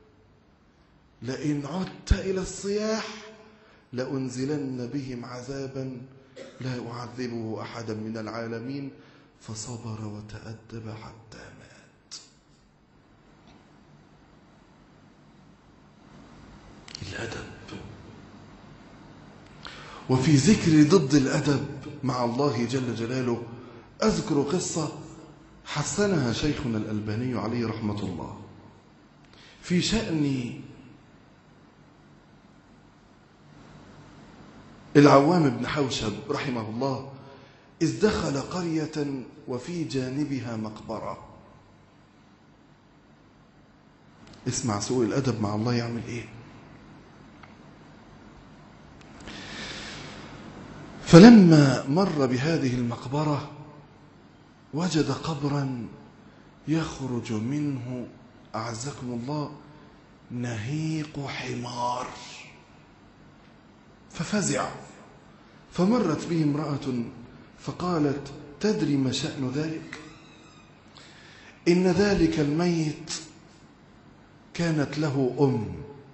لئن عدت إلى الصياح لأنزلن بهم عذابا لا أعذبه أحدا من العالمين فصبر وتأدب حتى مات الأدب وفي ذكر ضد الأدب مع الله جل جلاله أذكر قصة حسنها شيخنا الألباني عليه رحمة الله في شأن العوام بن حوشب رحمه الله إذ دخل قرية وفي جانبها مقبرة اسمع سوء الأدب مع الله يعمل إيه فلما مر بهذه المقبرة وجد قبرا يخرج منه أعزكم الله نهيق حمار ففزع فمرت به امرأة فقالت تدري ما شأن ذلك إن ذلك الميت كانت له أم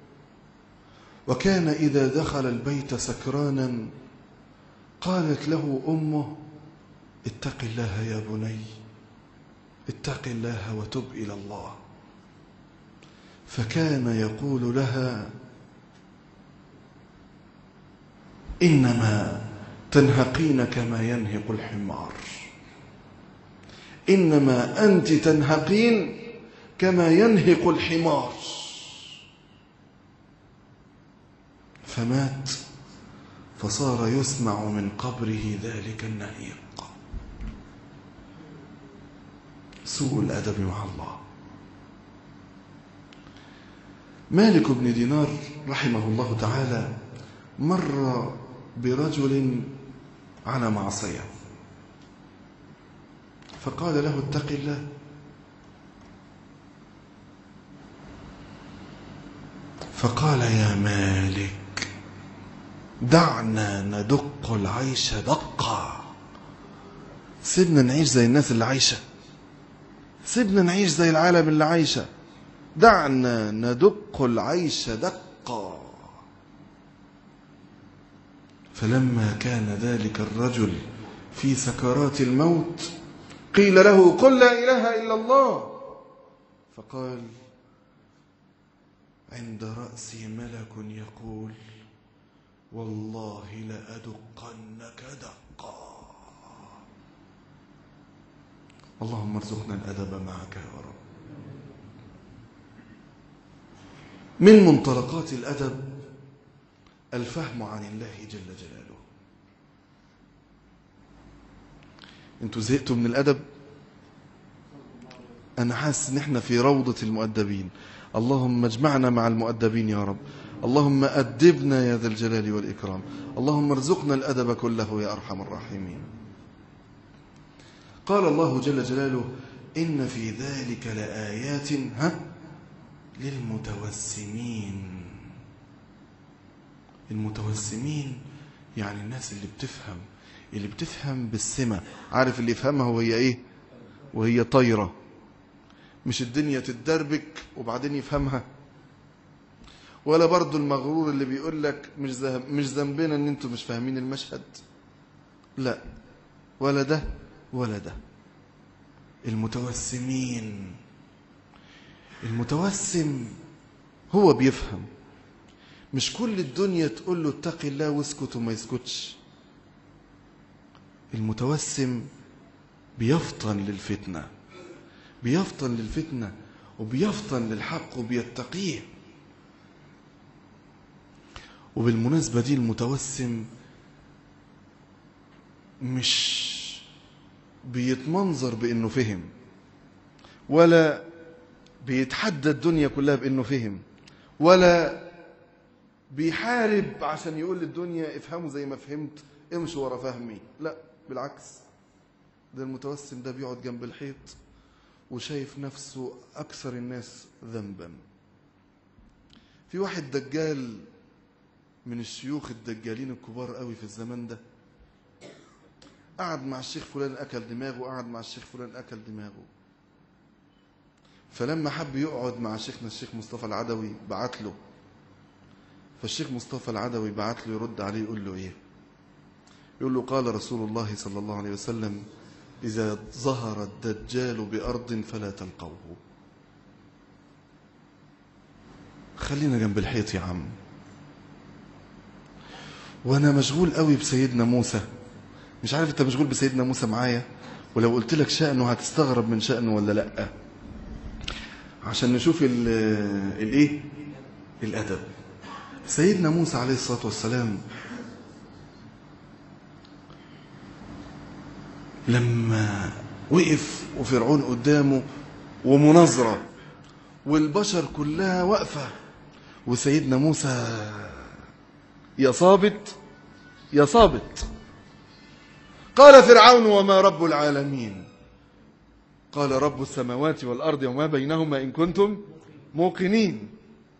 وكان إذا دخل البيت سكرانا قالت له أمه اتق الله يا بني اتق الله وتب إلى الله فكان يقول لها إنما تنهقين كما ينهق الحمار إنما أنت تنهقين كما ينهق الحمار فمات فصار يسمع من قبره ذلك النهيق سوء الأدب مع الله مالك بن دينار رحمه الله تعالى مر برجل على معصية فقال له اتق الله فقال يا مالك دعنا ندق العيش دقا سيبنا نعيش زي الناس اللي عايشة سيبنا نعيش زي العالم اللي عايشة دعنا ندق العيش دقا فلما كان ذلك الرجل في سكرات الموت قيل له قل لا إله إلا الله فقال عند رأسي ملك يقول والله لأدقنك دقا اللهم ارزقنا الأدب معك يا رب من منطلقات الأدب الفهم عن الله جل جلاله انتوا زهقتوا من الأدب أنا حاسس إن إحنا في روضة المؤدبين اللهم اجمعنا مع المؤدبين يا رب اللهم أدبنا يا ذا الجلال والإكرام اللهم ارزقنا الأدب كله يا أرحم الراحمين قال الله جل جلاله إن في ذلك لآيات ها للمتوسمين المتوسمين يعني الناس اللي بتفهم اللي بتفهم بالسمة عارف اللي يفهمها وهي ايه وهي طايرة مش الدنيا تتدربك وبعدين يفهمها ولا برضو المغرور اللي بيقول لك مش ذه- مش ذنبنا ان انتوا مش فاهمين المشهد لا ولا ده ولا ده المتوسمين المتوسم هو بيفهم مش كل الدنيا تقول له اتق الله واسكت وما يسكتش المتوسم بيفطن للفتنة بيفطن للفتنة وبيفطن للحق وبيتقيه وبالمناسبة دي المتوسم مش بيتمنظر بأنه فهم ولا بيتحدى الدنيا كلها بأنه فهم ولا بيحارب عشان يقول للدنيا افهموا زي ما فهمت امشوا ورا فهمي لا بالعكس ده المتوسم ده بيقعد جنب الحيط وشايف نفسه أكثر الناس ذنبا في واحد دجال من الشيوخ الدجالين الكبار قوي في الزمان ده قعد مع الشيخ فلان أكل دماغه قعد مع الشيخ فلان أكل دماغه فلما حب يقعد مع شيخنا الشيخ مصطفى العدوي بعت له فالشيخ مصطفى العدوي بعت له يرد عليه يقول له ايه يقول له قال رسول الله صلى الله عليه وسلم إذا ظهر الدجال بأرض فلا تلقوه خلينا جنب الحيط يا عم وانا مشغول قوي بسيدنا موسى مش عارف انت مشغول بسيدنا موسى معايا ولو قلت لك شأنه هتستغرب من شأنه ولا لا عشان نشوف ال- الايه الادب سيدنا موسى عليه الصلاه والسلام لما وقف وفرعون قدامه ومناظره والبشر كلها واقفه وسيدنا موسى يا صابت يا صابت قال فرعون وما رب العالمين قال رب السماوات والأرض وما بينهما إن كنتم موقنين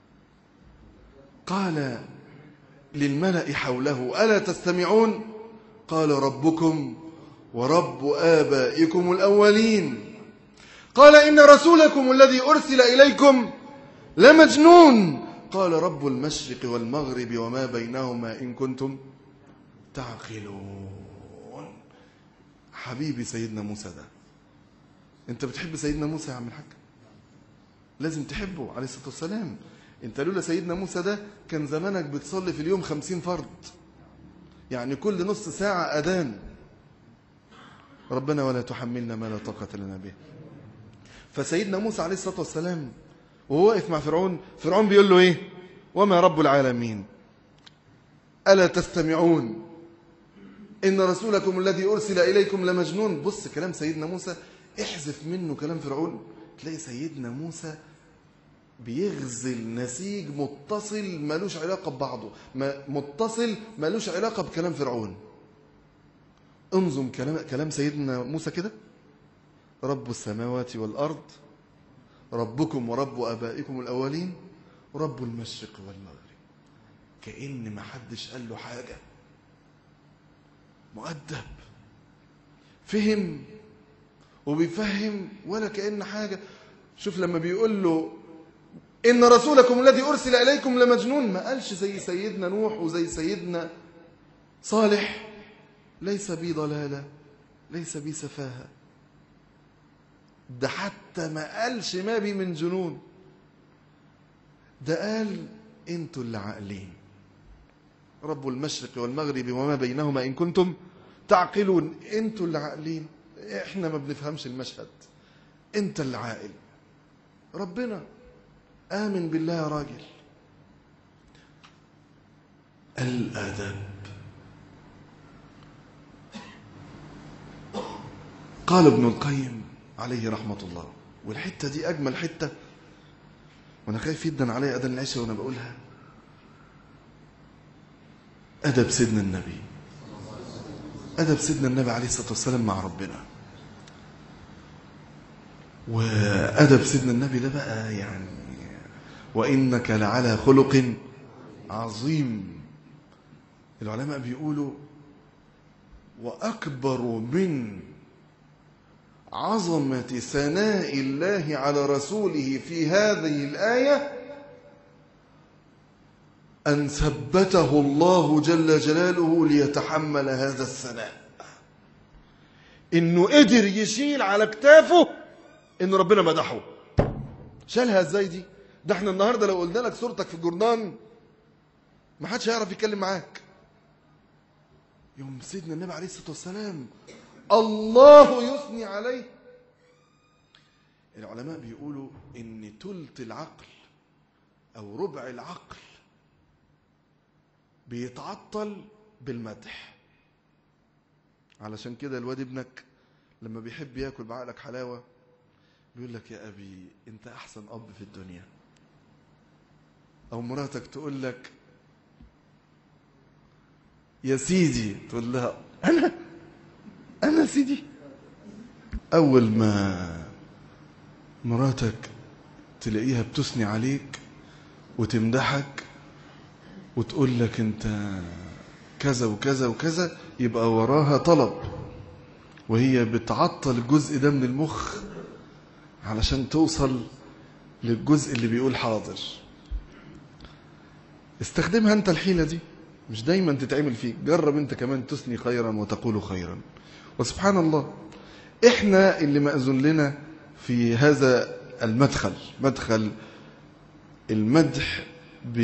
قال للملأ حوله ألا تستمعون قال ربكم ورب آبائكم الأولين قال إن رسولكم الذي أرسل إليكم لمجنون قال رب المشرق والمغرب وما بينهما إن كنتم تعقلون حبيبي سيدنا موسى ده انت بتحب سيدنا موسى يا عم الحاج لازم تحبه عليه الصلاة والسلام انت لولا سيدنا موسى ده كان زمانك بتصلي في اليوم خمسين فرض يعني كل نص ساعة أذان ربنا ولا تحملنا ما لا طاقة لنا به فسيدنا موسى عليه الصلاة والسلام وهو واقف مع فرعون فرعون بيقول له ايه وما رب العالمين ألا تستمعون إن رسولكم الذي أرسل إليكم لمجنون بص كلام سيدنا موسى احذف منه كلام فرعون تلاقي سيدنا موسى بيغزل نسيج متصل ملوش علاقة ببعضه ما- متصل ملوش علاقة بكلام فرعون انظم كلام, كلام سيدنا موسى كده رب السماوات والأرض ربكم ورب آبائكم الأولين رب المشرق والمغرب كأن ما حدش قال له حاجة مؤدب فهم وبيفهم ولا كأن حاجة شوف لما بيقول له إن رسولكم الذي أرسل إليكم لمجنون ما قالش زي سيدنا نوح وزي سيدنا صالح ليس بي ضلالة ليس بي سفاهة ده حتى ما قالش ما بي من جنون ده قال انتوا اللي عاقلين رب المشرق والمغرب وما بينهما إن كنتم تعقلون انتوا اللي عاقلين احنا ما بنفهمش المشهد انت اللي عاقل ربنا آمن بالله يا راجل الأدب قال ابن القيم عليه رحمة الله والحتة دي أجمل حتة وأنا خايف جدا عليا أذان العشاء وأنا بقولها أدب سيدنا النبي أدب سيدنا النبي عليه الصلاة والسلام مع ربنا وأدب سيدنا النبي ده بقى يعني وإنك لعلى خلق عظيم العلماء بيقولوا وأكبر من عظمة ثناء الله على رسوله في هذه الآية أن ثبته الله جل جلاله ليتحمل هذا الثناء إنه قدر يشيل على كتافه إن ربنا مدحه شالها إزاي دي ده احنا النهاردة لو قلنا لك صورتك في الجورنان ما حدش هيعرف يتكلم معاك يوم سيدنا النبي عليه الصلاة والسلام الله يثني عليه العلماء بيقولوا ان تلت العقل او ربع العقل بيتعطل بالمدح علشان كده الواد ابنك لما بيحب ياكل بعقلك حلاوه بيقول لك يا ابي انت احسن اب في الدنيا او مراتك تقول لك يا سيدي تقول لها انا انا سيدي اول ما مراتك تلاقيها بتثني عليك وتمدحك وتقول لك انت كذا وكذا وكذا يبقى وراها طلب وهي بتعطل الجزء ده من المخ علشان توصل للجزء اللي بيقول حاضر استخدمها انت الحيلة دي مش دايما تتعمل فيك جرب انت كمان تثني خيرا وتقول خيرا وسبحان الله احنا اللي مأذون لنا في هذا المدخل مدخل المدح ب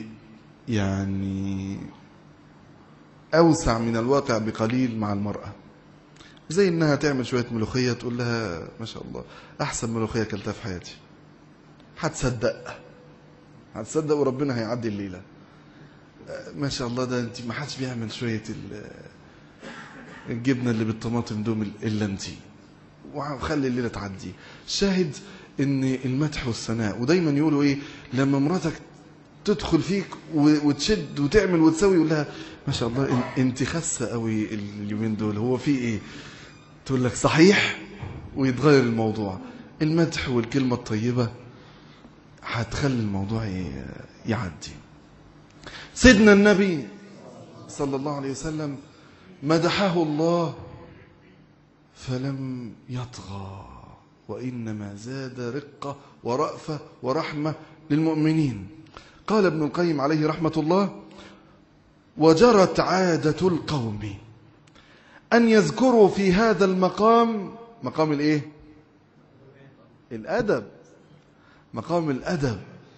يعني أوسع من الواقع بقليل مع المرأة زي إنها تعمل شوية ملوخية تقول لها ما شاء الله أحسن ملوخية كلتها في حياتي هتصدق هتصدق وربنا هيعدي الليلة ما شاء الله ده انت ما حدش بيعمل شوية الجبنة اللي بالطماطم دوم إلا انت وخلي الليلة تعدي شاهد ان المدح والثناء ودايما يقولوا ايه لما مراتك تدخل فيك وتشد وتعمل وتسوي يقول لها ما شاء الله انت خاسه قوي اليومين دول هو في ايه تقول لك صحيح ويتغير الموضوع المدح والكلمه الطيبه هتخلي الموضوع يعدي سيدنا النبي صلى الله عليه وسلم مدحه الله فلم يطغى وإنما زاد رقة ورأفة ورحمة للمؤمنين قال ابن القيم عليه رحمة الله وجرت عادة القوم أن يذكروا في هذا المقام مقام الإيه؟ الأدب مقام الأدب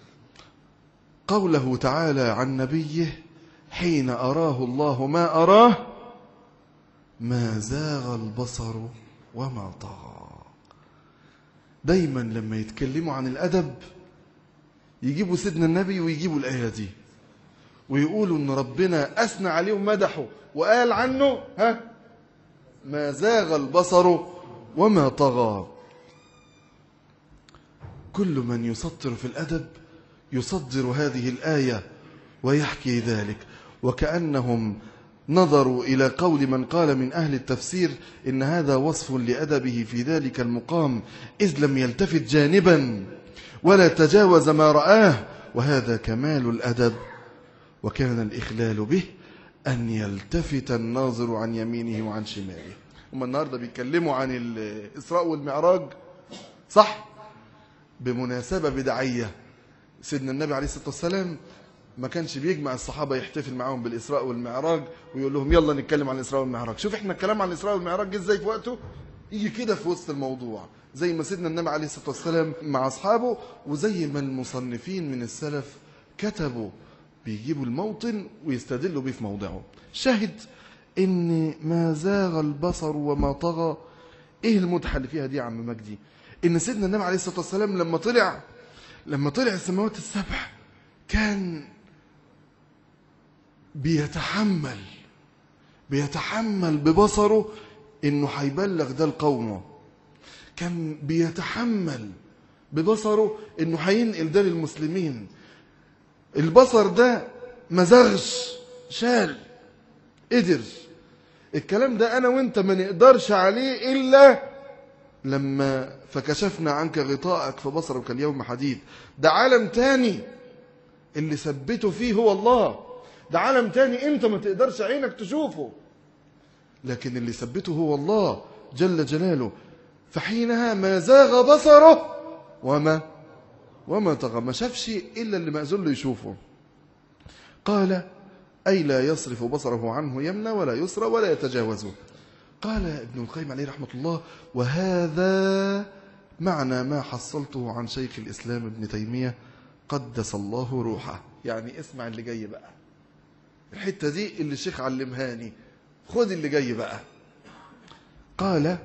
قوله تعالى عن نبيه حين أراه الله ما أراه ما زاغ البصر وما طغى دايما لما يتكلموا عن الأدب يجيبوا سيدنا النبي ويجيبوا الآية دي ويقولوا ان ربنا أثنى عليه ومدحه وقال عنه ها ما زاغ البصر وما طغى كل من يسطر في الأدب يصدر هذه الآية ويحكي ذلك وكأنهم نظروا إلى قول من قال من أهل التفسير إن هذا وصف لأدبه في ذلك المقام إذ لم يلتفت جانبا ولا تجاوز ما رآه وهذا كمال الأدب وكان الإخلال به أن يلتفت الناظر عن يمينه وعن شماله هم النهاردة بيتكلموا عن الإسراء والمعراج صح بمناسبة بدعية سيدنا النبي عليه الصلاة والسلام ما كانش بيجمع الصحابة يحتفل معاهم بالإسراء والمعراج ويقول لهم يلا نتكلم عن الإسراء والمعراج شوف احنا الكلام عن الإسراء والمعراج جه ازاي في وقته يجي كده في وسط الموضوع زي ما سيدنا النبي عليه الصلاة والسلام مع أصحابه وزي ما المصنفين من السلف كتبوا بيجيبوا الموطن ويستدلوا بيه في موضعه شاهد ان ما زاغ البصر وما طغى ايه المدحة اللي فيها دي يا عم مجدي ان سيدنا النبي عليه الصلاة والسلام لما طلع لما طلع السماوات السبع كان بيتحمل بيتحمل ببصره انه هيبلغ ده لقومه كان بيتحمل ببصره انه هينقل ده للمسلمين البصر ده ما زغش شال قدر الكلام ده انا وانت ما نقدرش عليه الا لما فكشفنا عنك غطاءك فبصرك اليوم حديد ده عالم تاني اللي ثبته فيه هو الله ده عالم تاني انت ما تقدرش عينك تشوفه لكن اللي ثبته هو الله جل جلاله فحينها ما زاغ بصره وما وما طغى ما شافش إلا اللي مأذون له يشوفه قال أي لا يصرف بصره عنه يمنى ولا يسرى ولا يتجاوزه قال ابن القيم عليه رحمة الله وهذا معنى ما حصلته عن شيخ الإسلام ابن تيمية قدس الله روحه يعني اسمع اللي جاي بقى الحتة دي اللي الشيخ علمهاني خد اللي جاي بقى قال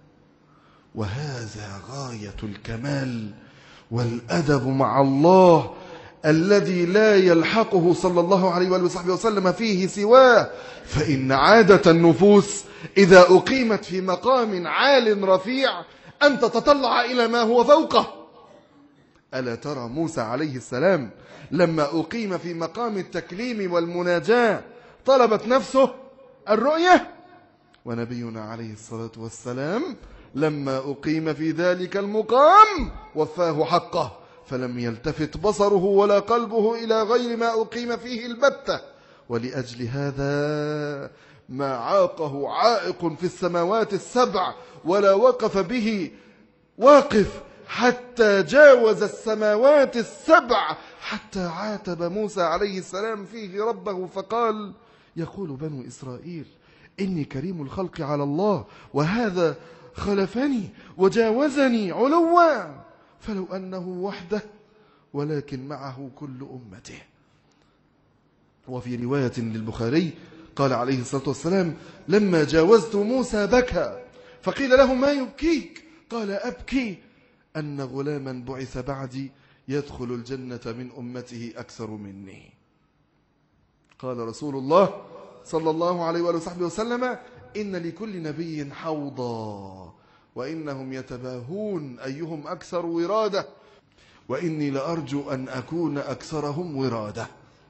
وهذا غاية الكمال والأدب مع الله الذي لا يلحقه صلى الله عليه وآله وصحبه وسلم فيه سواه فإن عادة النفوس إذا أقيمت في مقام عال رفيع أن تتطلع إلى ما هو فوقه ألا ترى موسى عليه السلام لما أقيم في مقام التكليم والمناجاة طلبت نفسه الرؤية ونبينا عليه الصلاة والسلام لما أقيم في ذلك المقام وفاه حقه فلم يلتفت بصره ولا قلبه إلى غير ما أقيم فيه البتة ولأجل هذا ما عاقه عائق في السماوات السبع ولا وقف به واقف حتى جاوز السماوات السبع حتى عاتب موسى عليه السلام فيه ربه فقال يقول بنو إسرائيل إني كريم الخلق على الله وهذا خلفني وجاوزني علوا فلو أنه وحده ولكن معه كل أمته وفي رواية للبخاري قال عليه الصلاة والسلام لما جاوزت موسى بكى فقيل له ما يبكيك قال أبكي أن غلاما بعث بعدي يدخل الجنة من أمته أكثر مني قال رسول الله صلى الله عليه وآله وصحبه وسلم إن لكل نبي حوضا وإنهم يتباهون أيهم أكثر ورادة وإني لأرجو أن أكون أكثرهم ورادة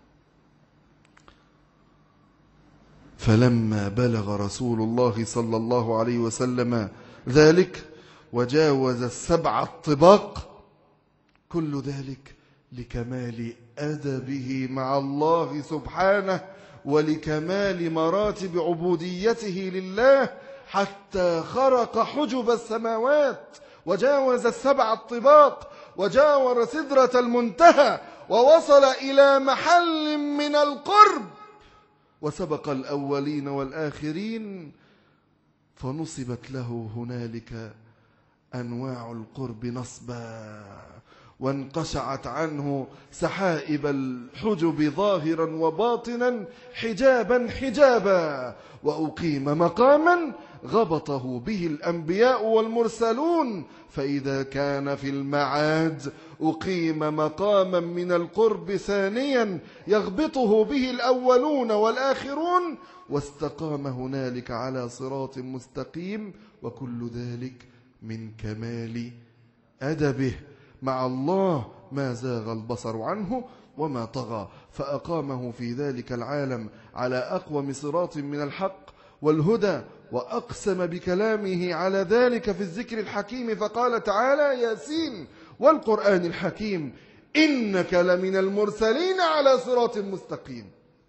فلما بلغ رسول الله صلى الله عليه وسلم ذلك وجاوز السبع الطباق كل ذلك لكمال أدبه مع الله سبحانه ولكمال مراتب عبوديته لله حتى خرق حجب السماوات وجاوز السبع الطباق وجاور سدرة المنتهى ووصل إلى محل من القرب وسبق الأولين والآخرين فنصبت له هنالك أنواع القرب نصبا وانقشعت عنه سحائب الحجب ظاهرا وباطنا حجابا حجابا وأقيم مقاما غبطه به الأنبياء والمرسلون فإذا كان في المعاد أقيم مقاما من القرب ثانيا يغبطه به الأولون والآخرون واستقام هنالك على صراط مستقيم وكل ذلك من كمال أدبه مع الله ما زاغ البصر عنه وما طغى فأقامه في ذلك العالم على أقوم صراط من الحق والهدى وأقسم بكلامه على ذلك في الذكر الحكيم فقال تعالى ياسين والقرآن الحكيم إنك لمن المرسلين على صراط مستقيم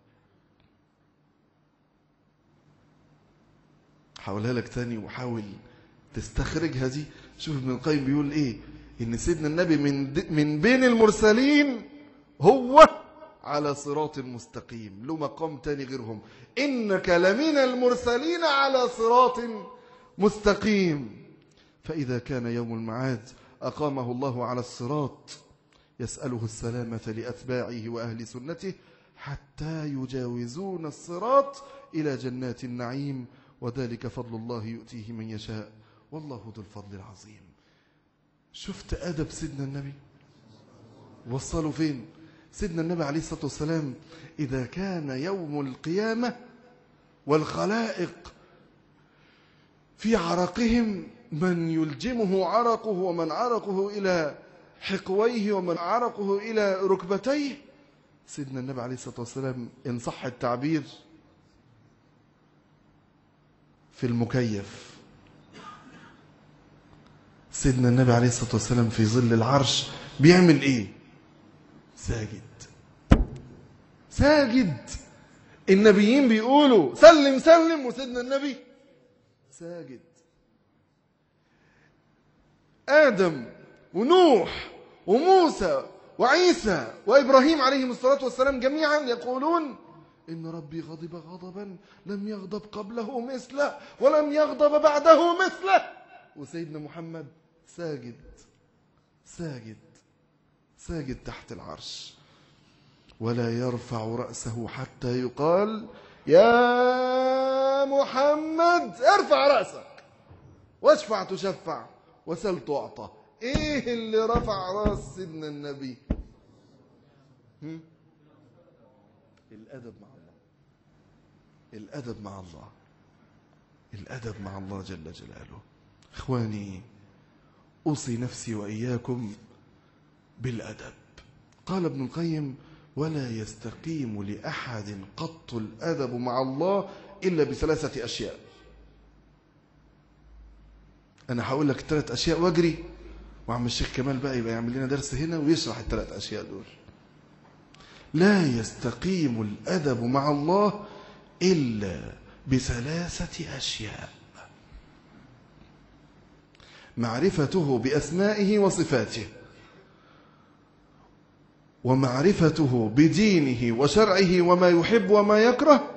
حاولها لك تاني وحاول تستخرجها دي شوف ابن القيم بيقول ايه ان سيدنا النبي من من بين المرسلين هو على صراط مستقيم له مقام تاني غيرهم إنك لمن المرسلين على صراط مستقيم فإذا كان يوم المعاد أقامه الله على الصراط يسأله السلامة لأتباعه وأهل سنته حتى يجاوزون الصراط إلى جنات النعيم وذلك فضل الله يؤتيه من يشاء والله ذو الفضل العظيم شفت أدب سيدنا النبي وصلوا فين سيدنا النبي عليه الصلاة والسلام إذا كان يوم القيامة والخلائق في عرقهم من يلجمه عرقه ومن عرقه إلى حقويه ومن عرقه إلى ركبتيه سيدنا النبي عليه الصلاة والسلام إن صح التعبير في المكيف سيدنا النبي عليه الصلاة والسلام في ظل العرش بيعمل إيه ساجد ساجد النبيين بيقولوا سلم سلم وسيدنا النبي ساجد آدم ونوح وموسى وعيسى وإبراهيم عليهم الصلاة والسلام جميعا يقولون إن ربي غضب غضبا لم يغضب قبله مثله ولم يغضب بعده مثله وسيدنا محمد ساجد ساجد ساجد تحت العرش ولا يرفع رأسه حتى يقال يا محمد ارفع رأسك واشفع تشفع وسل تعطى ايه اللي رفع راس سيدنا النبي هم؟ الادب مع الله الادب مع الله الادب مع الله جل جلاله اخواني اوصي نفسي واياكم بالادب قال ابن القيم ولا يستقيم لاحد قط الادب مع الله الا بثلاثه اشياء انا هقول لك الثلاث اشياء واجري وعم الشيخ كمال بقى يبقى يعمل لنا درس هنا ويشرح الثلاث اشياء دول لا يستقيم الادب مع الله الا بثلاثه اشياء معرفته باسمائه وصفاته ومعرفته بدينه وشرعه وما يحب وما يكره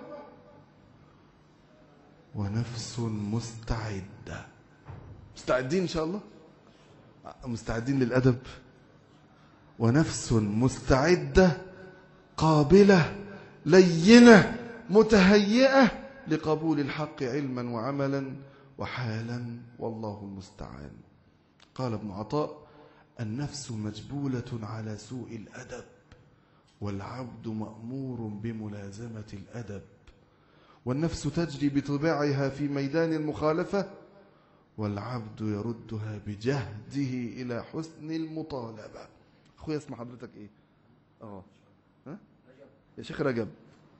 ونفس مستعده مستعدين ان شاء الله مستعدين للادب ونفس مستعده قابله لينه متهيئه لقبول الحق علما وعملا وحالا والله المستعان قال ابن عطاء النفس مجبوله على سوء الادب والعبد مامور بملازمه الادب والنفس تجري بطباعها في ميدان المخالفه والعبد يردها بجهده الى حسن المطالبه اخويا اسم حضرتك ايه اه ها يا شيخ رجب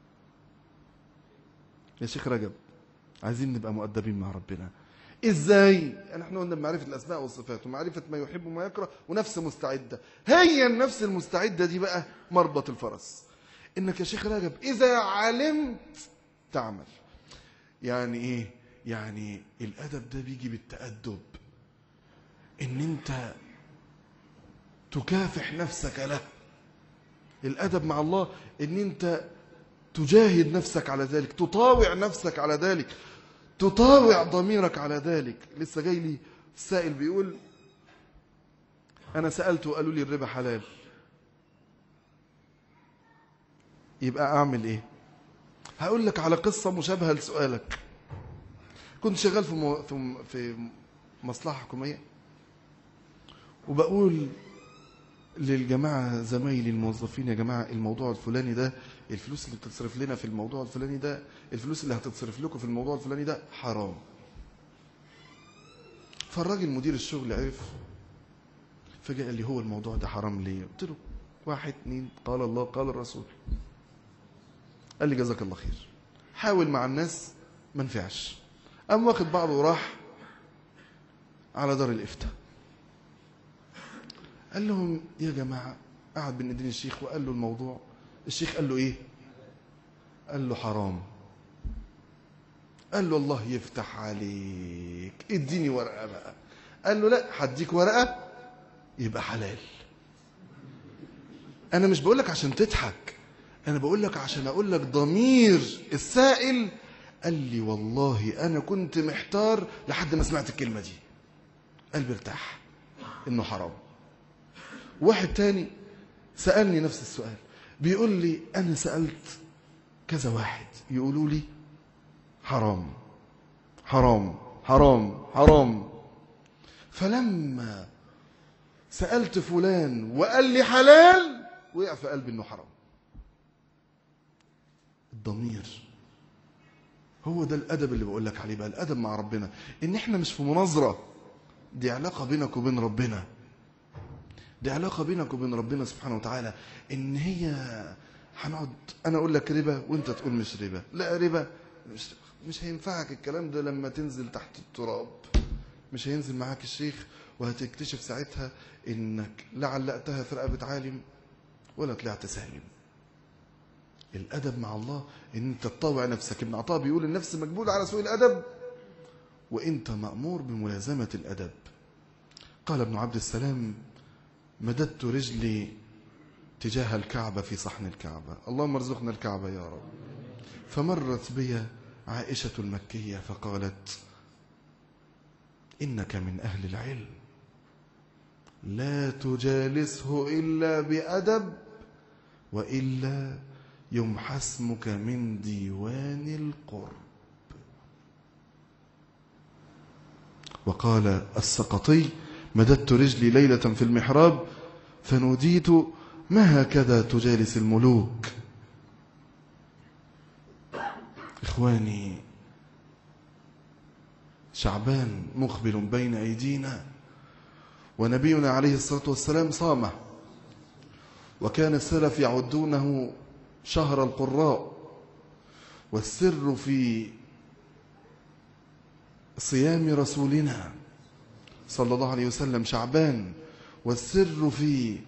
يا شيخ رجب عايزين نبقى مؤدبين مع ربنا ازاي احنا قلنا بمعرفه الاسماء والصفات ومعرفه ما يحب وما يكره ونفس مستعده هي النفس المستعده دي بقى مربط الفرس انك يا شيخ رجب اذا علمت تعمل يعني ايه يعني الادب ده بيجي بالتادب ان انت تكافح نفسك له الادب مع الله ان انت تجاهد نفسك على ذلك تطاوع نفسك على ذلك تطاوع ضميرك على ذلك لسه جاي لي السائل بيقول انا سالت وقالوا لي الربا حلال يبقى اعمل ايه هقول لك على قصه مشابهه لسؤالك كنت شغال في مو... في في مصلحه حكوميه وبقول للجماعه زمايلي الموظفين يا جماعه الموضوع الفلاني ده الفلوس اللي بتتصرف لنا في الموضوع الفلاني ده الفلوس اللي هتتصرف لكم في الموضوع الفلاني ده حرام فالراجل مدير الشغل عرف فجاء قال لي هو الموضوع ده حرام ليه قلت له واحد اتنين قال الله قال الرسول قال لي جزاك الله خير حاول مع الناس ما نفعش قام واخد بعضه وراح على دار الافتاء قال لهم يا جماعه قعد بين ايدين الشيخ وقال له الموضوع الشيخ قال له ايه قال له حرام قال له الله يفتح عليك اديني ورقه بقى قال له لا هديك ورقه يبقى حلال انا مش بقولك عشان تضحك انا بقول لك عشان اقول لك ضمير السائل قال لي والله انا كنت محتار لحد ما سمعت الكلمه دي قلبي ارتاح انه حرام واحد تاني سالني نفس السؤال بيقول لي انا سالت كذا واحد يقولوا لي حرام حرام حرام حرام فلما سالت فلان وقال لي حلال وقع في قلبي انه حرام الضمير هو ده الادب اللي بقول لك عليه بقى الادب مع ربنا ان احنا مش في مناظره دي علاقه بينك وبين ربنا دي علاقه بينك وبين ربنا سبحانه وتعالى ان هي هنقعد انا اقول لك ربا وانت تقول مش ربا لا ربا مش مش هينفعك الكلام ده لما تنزل تحت التراب مش هينزل معاك الشيخ وهتكتشف ساعتها انك لا علقتها في رقبه عالم ولا طلعت سالم الادب مع الله ان انت تطوع نفسك ابن عطاء بيقول النفس مجبول على سوء الادب وانت مامور بملازمه الادب قال ابن عبد السلام مددت رجلي تجاه الكعبه في صحن الكعبه اللهم ارزقنا الكعبه يا رب فمرت بي عائشه المكيه فقالت انك من اهل العلم لا تجالسه الا بادب والا يمحى اسمك من ديوان القرب وقال السقطي مددت رجلي ليلة في المحراب فنوديت ما هكذا تجالس الملوك إخواني شعبان مقبل بين أيدينا ونبينا عليه الصلاة والسلام صامه وكان السلف يعدونه شهر القراء والسر في صيام رسولنا صلى الله عليه وسلم شعبان والسر في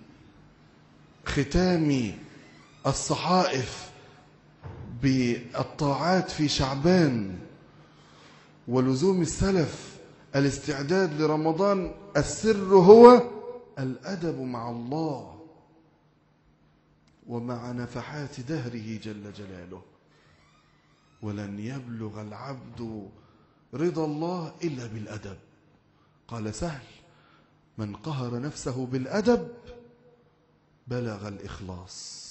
ختام الصحائف بالطاعات في شعبان ولزوم السلف الاستعداد لرمضان السر هو الادب مع الله ومع نفحات دهره جل جلاله ولن يبلغ العبد رضا الله الا بالادب قال سهل من قهر نفسه بالادب بلغ الاخلاص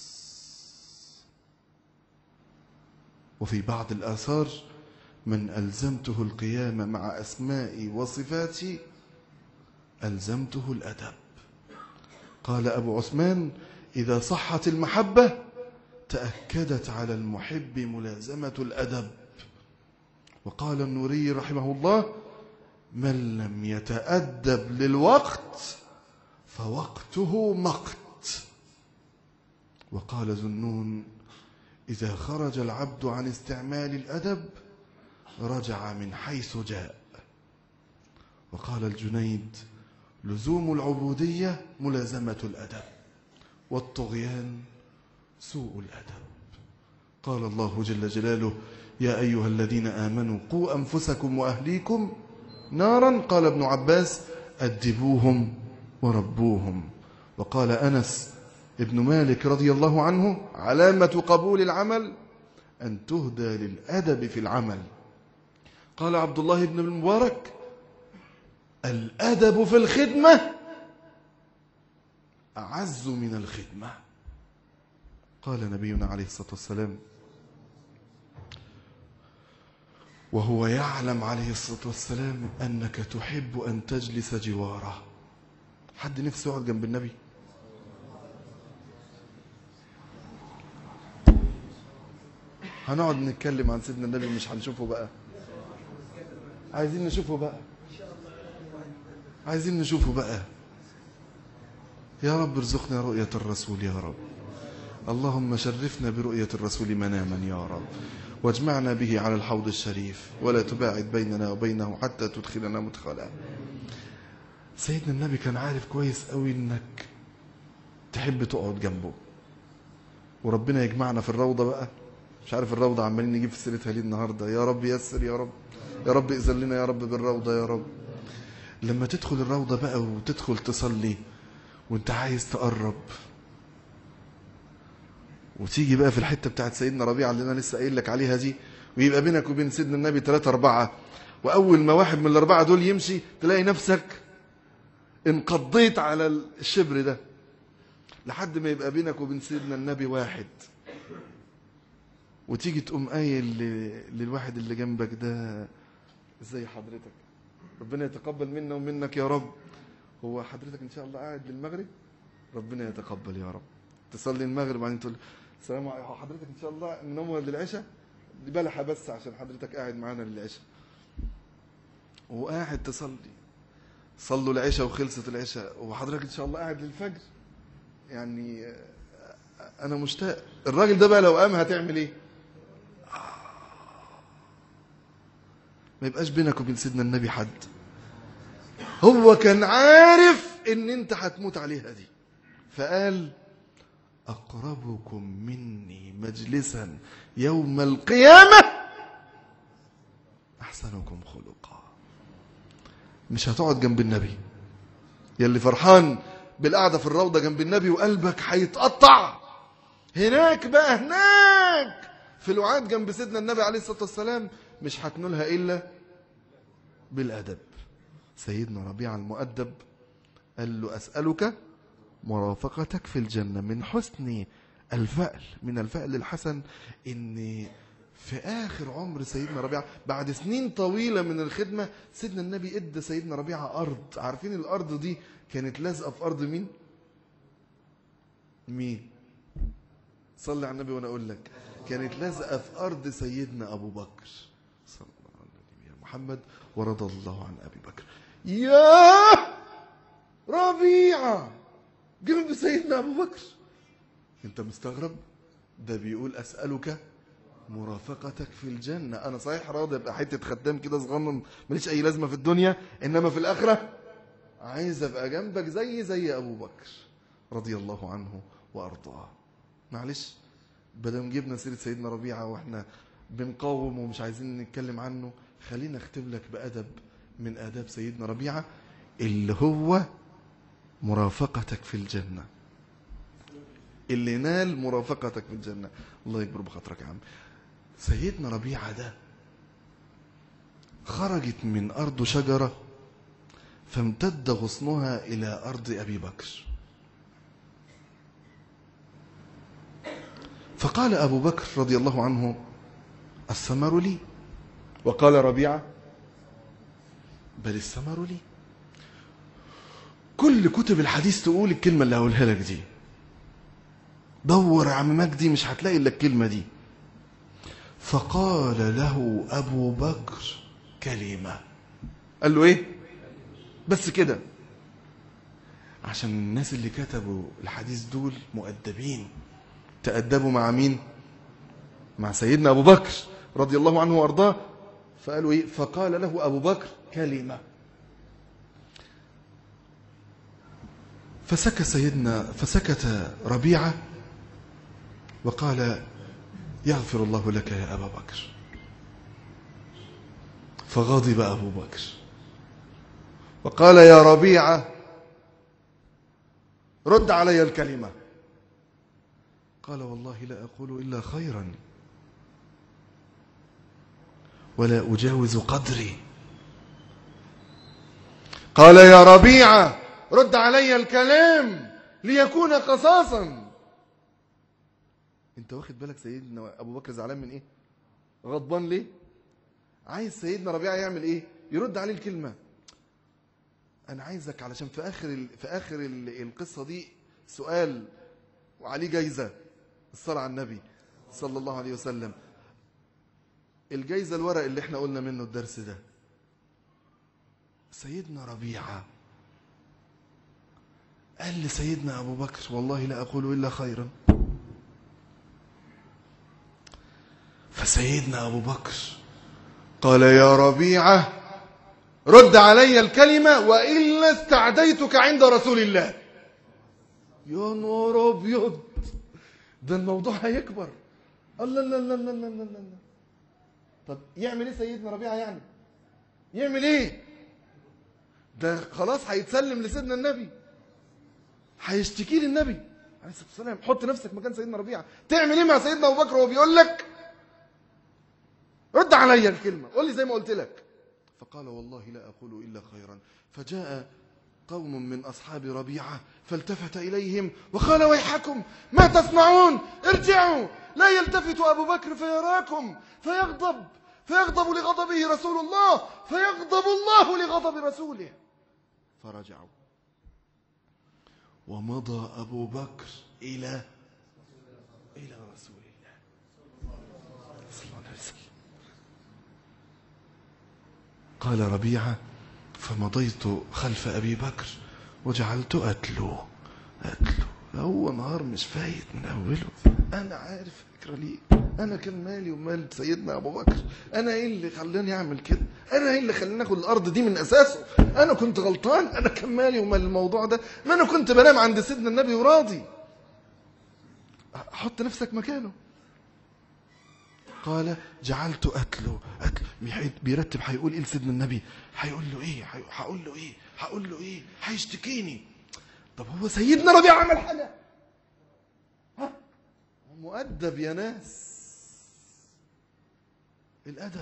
وفي بعض الاثار من الزمته القيام مع اسمائي وصفاتي الزمته الادب قال ابو عثمان إذا صحت المحبة تأكدت على المحب ملازمة الأدب وقال النوري رحمه الله من لم يتأدب للوقت فوقته مقت وقال ذنون إذا خرج العبد عن استعمال الأدب رجع من حيث جاء وقال الجنيد لزوم العبودية ملازمة الأدب والطغيان سوء الادب قال الله جل جلاله يا ايها الذين امنوا قوا انفسكم واهليكم نارا قال ابن عباس ادبوهم وربوهم وقال انس ابن مالك رضي الله عنه علامه قبول العمل ان تهدى للادب في العمل قال عبد الله بن المبارك الادب في الخدمه أعز من الخدمة قال نبينا عليه الصلاة والسلام وهو يعلم عليه الصلاة والسلام أنك تحب أن تجلس جواره حد نفسه يقعد جنب النبي هنقعد نتكلم عن سيدنا النبي مش هنشوفه بقى عايزين نشوفه بقى عايزين نشوفه بقى يا رب ارزقنا رؤية الرسول يا رب اللهم شرفنا برؤية الرسول مناما يا رب واجمعنا به على الحوض الشريف ولا تباعد بيننا وبينه حتى تدخلنا مدخلا سيدنا النبي كان عارف كويس قوي انك تحب تقعد جنبه وربنا يجمعنا في الروضة بقى مش عارف الروضة عمالين نجيب في سيرتها ليه النهاردة يا رب يسر يا رب يا رب إذن لنا يا رب بالروضة يا رب لما تدخل الروضة بقى وتدخل تصلي وانت عايز تقرب وتيجي بقى في الحته بتاعت سيدنا ربيعه اللي انا لسه قايل لك عليها دي ويبقى بينك وبين سيدنا النبي ثلاثة أربعة وأول ما واحد من الأربعة دول يمشي تلاقي نفسك انقضيت على الشبر ده لحد ما يبقى بينك وبين سيدنا النبي واحد وتيجي تقوم قايل ل- للواحد اللي جنبك ده ازاي حضرتك ربنا يتقبل منا ومنك يا رب هو حضرتك ان شاء الله قاعد للمغرب ربنا يتقبل يا رب تصلي المغرب وبعدين تقول السلام عليكم هو حضرتك ان شاء الله منور للعشاء دي بلحة بس عشان حضرتك قاعد معانا للعشاء وقاعد تصلي صلوا العشاء وخلصت العشاء وحضرتك ان شاء الله قاعد للفجر يعني آه، انا مشتاق الراجل ده بقى لو قام هتعمل ايه ما يبقاش بينك وبين سيدنا النبي حد هو كان عارف ان انت هتموت عليها دي فقال اقربكم مني مجلسا يوم القيامه احسنكم خلقا مش هتقعد جنب النبي يلي فرحان بالقعده في الروضه جنب النبي وقلبك هيتقطع هناك بقى هناك في الوعاد جنب سيدنا النبي عليه الصلاه والسلام مش هتنولها الا بالادب سيدنا ربيع المؤدب قال له اسالك مرافقتك في الجنه من حسن الفأل من الفأل الحسن ان في اخر عمر سيدنا ربيعه بعد سنين طويله من الخدمه سيدنا النبي ادى سيدنا ربيعه ارض عارفين الارض دي كانت لازقه في ارض مين مين صلي على النبي وانا اقول لك كانت لازقه في ارض سيدنا ابو بكر صلى الله على النبي محمد ورضى الله عن ابي بكر يا ربيعه جنب سيدنا ابو بكر انت مستغرب ده بيقول اسالك مرافقتك في الجنه انا صحيح راضي ابقى حته خدام كده صغنن ماليش اي لازمه في الدنيا انما في الاخره عايز ابقى جنبك زي زي ابو بكر رضي الله عنه وارضاه معلش بدل جبنا سيره سيدنا ربيعه واحنا بنقاوم ومش عايزين نتكلم عنه خلينا اختم لك بادب من اداب سيدنا ربيعه اللي هو مرافقتك في الجنه اللي نال مرافقتك في الجنه الله يكبر بخاطرك يا عم سيدنا ربيعه ده خرجت من ارض شجره فامتد غصنها الى ارض ابي بكر فقال ابو بكر رضي الله عنه الثمر لي وقال ربيعه بل الثمر لي كل كتب الحديث تقول الكلمه اللي هقولها لك دي دور يا عم مجدي مش هتلاقي الا الكلمه دي فقال له ابو بكر كلمه قال له ايه بس كده عشان الناس اللي كتبوا الحديث دول مؤدبين تأدبوا مع مين مع سيدنا أبو بكر رضي الله عنه وأرضاه فقالوا إيه فقال له أبو بكر كلمة فسكت سيدنا فسكت ربيعة وقال يغفر الله لك يا أبا بكر فغضب أبو بكر وقال يا ربيعة رد علي الكلمة قال والله لا أقول إلا خيرا ولا أجاوز قدري قال يا ربيعة رد علي الكلام ليكون قصاصا انت واخد بالك سيدنا ابو بكر زعلان من ايه غضبان ليه عايز سيدنا ربيعه يعمل ايه يرد عليه الكلمه انا عايزك علشان في اخر ال... في اخر ال... القصه دي سؤال وعليه جايزه الصلاه على النبي صلى الله عليه وسلم الجايزه الورق اللي احنا قلنا منه الدرس ده سيدنا ربيعه قال لسيدنا ابو بكر والله لا اقول الا خيرا فسيدنا ابو بكر قال يا ربيعه رد علي الكلمه والا استعديتك عند رسول الله يا نهار ابيض ده الموضوع هيكبر الله الله الله الله الله الله الله طب يعمل ايه سيدنا ربيعه يعني يعمل ايه ده خلاص هيتسلم لسيدنا النبي هيشتكي للنبي عليه الصلاه والسلام حط نفسك مكان سيدنا ربيعه تعمل ايه مع سيدنا ابو بكر وهو بيقول لك رد عليا الكلمه قول لي زي ما قلت لك فقال والله لا اقول الا خيرا فجاء قوم من اصحاب ربيعه فالتفت اليهم وقال ويحكم ما تصنعون ارجعوا لا يلتفت ابو بكر فيراكم فيغضب فيغضب لغضبه رسول الله فيغضب الله لغضب رسوله فرجعوا ومضى أبو بكر إلى إلى رسول الله صلى الله عليه وسلم قال ربيعة فمضيت خلف أبي بكر وجعلت أتلو أتلو هو نهار مش فايت من أوله أنا عارف فكرة ليه أنا كان مالي ومال سيدنا أبو بكر أنا إيه اللي خلاني أعمل كده أنا إيه اللي خلاني أخد الأرض دي من أساسه أنا كنت غلطان أنا كان مالي ومال الموضوع ده ما أنا كنت بنام عند سيدنا النبي وراضي حط نفسك مكانه قال جعلت أتلو أتلو بيرتب هيقول إيه لسيدنا النبي هيقول له إيه هقول له إيه هقول له إيه هيشتكيني طب هو سيدنا ربيع عمل حاجة ها مؤدب يا ناس الأدب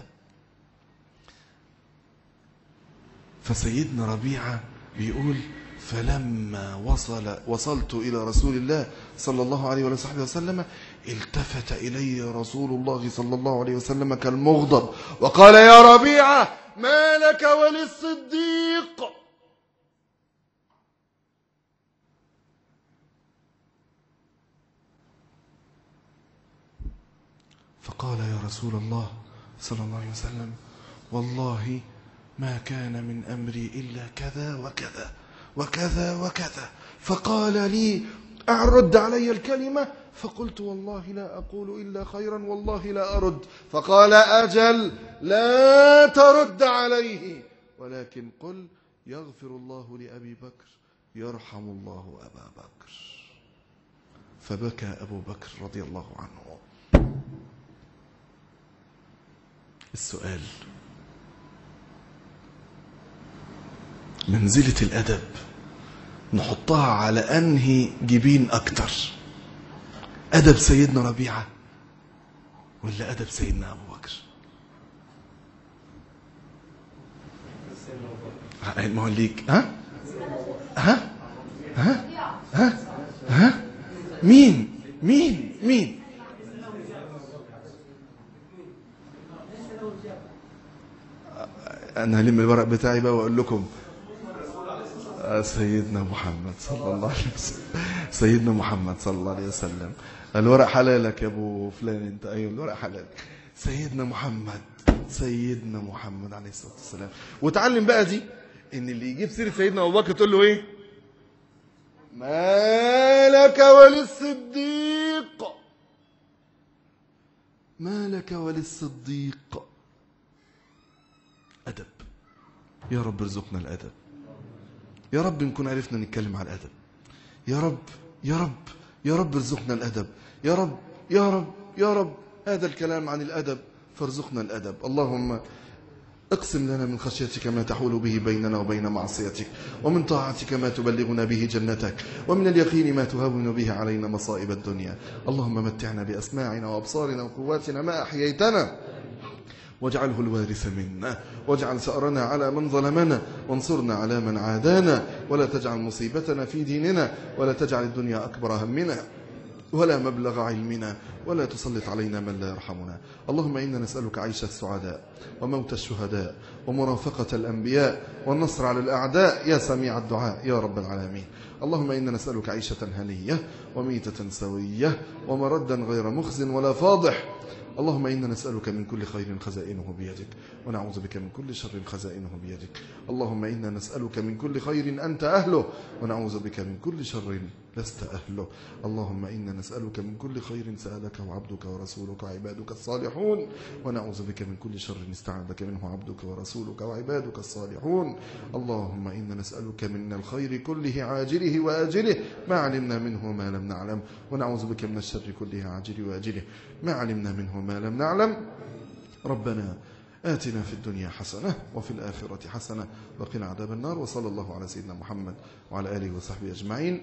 فسيدنا ربيعة بيقول فلما وصل وصلت إلى رسول الله صلى الله عليه وصحبه وسلم التفت إلي رسول الله صلى الله عليه وسلم كالمغضب وقال يا ربيعة ما لك وللصديق فقال يا رسول الله صلى الله عليه وسلم والله ما كان من أمري إلا كذا وكذا وكذا وكذا فقال لي أرد علي الكلمة فقلت والله لا أقول إلا خيرا والله لا أرد فقال أجل لا ترد عليه ولكن قل يغفر الله لأبي بكر يرحم الله أبا بكر فبكى أبو بكر رضي الله عنه السؤال منزلة الأدب نحطها على أنهي جبين أكتر أدب سيدنا ربيعة ولا أدب سيدنا أبو بكر ما هو ليك ها ها ها ها ها مين مين مين انا هلم الورق بتاعي بقى واقول لكم سيدنا محمد صلى الله عليه وسلم سيدنا محمد صلى الله عليه وسلم الورق حلالك يا ابو فلان انت ايوه الورق حلال سيدنا محمد سيدنا محمد عليه الصلاه والسلام وتعلم بقى دي ان اللي يجيب سيره سيدنا ابو بكر تقول له ايه ما لك وللصديق ما لك وللصديق أدب يا رب ارزقنا الأدب يا رب نكون عرفنا نتكلم على الأدب يا رب يا رب يا رب ارزقنا الأدب يا رب يا رب يا رب هذا الكلام عن الأدب فارزقنا الأدب اللهم اقسم لنا من خشيتك ما تحول به بيننا وبين معصيتك ومن طاعتك ما تبلغنا به جنتك ومن اليقين ما تهون به علينا مصائب الدنيا اللهم متعنا بأسماعنا وأبصارنا وقواتنا ما أحييتنا واجعله الوارث منا واجعل ثأرنا على من ظلمنا وانصرنا على من عادانا ولا تجعل مصيبتنا في ديننا ولا تجعل الدنيا أكبر همنا ولا مبلغ علمنا ولا تسلط علينا من لا يرحمنا اللهم إنا نسألك عيش السعداء وموت الشهداء ومرافقة الأنبياء والنصر على الأعداء يا سميع الدعاء يا رب العالمين اللهم إنا نسألك عيشة هنية وميتة سوية ومردا غير مخز ولا فاضح اللهم إنا نسألك من كل خير خزائنه بيدك ونعوذ بك من كل شر خزائنه بيدك اللهم إنا نسألك من كل خير أنت أهله ونعوذ بك من كل شر لست أهله اللهم إنا نسألك من كل خير سألك عبدك ورسولك وعبادك الصالحون ونعوذ بك من كل شر استعاذك منه عبدك ورسولك وعبادك الصالحون اللهم إنا نسألك من الخير كله عاجله وآجله ما علمنا منه ما لم نعلم ونعوذ بك من الشر كله عاجله وآجله ما علمنا منه ما لم نعلم ربنا آتنا في الدنيا حسنة وفي الآخرة حسنة وقنا عذاب النار وصلى الله على سيدنا محمد وعلى آله وصحبه أجمعين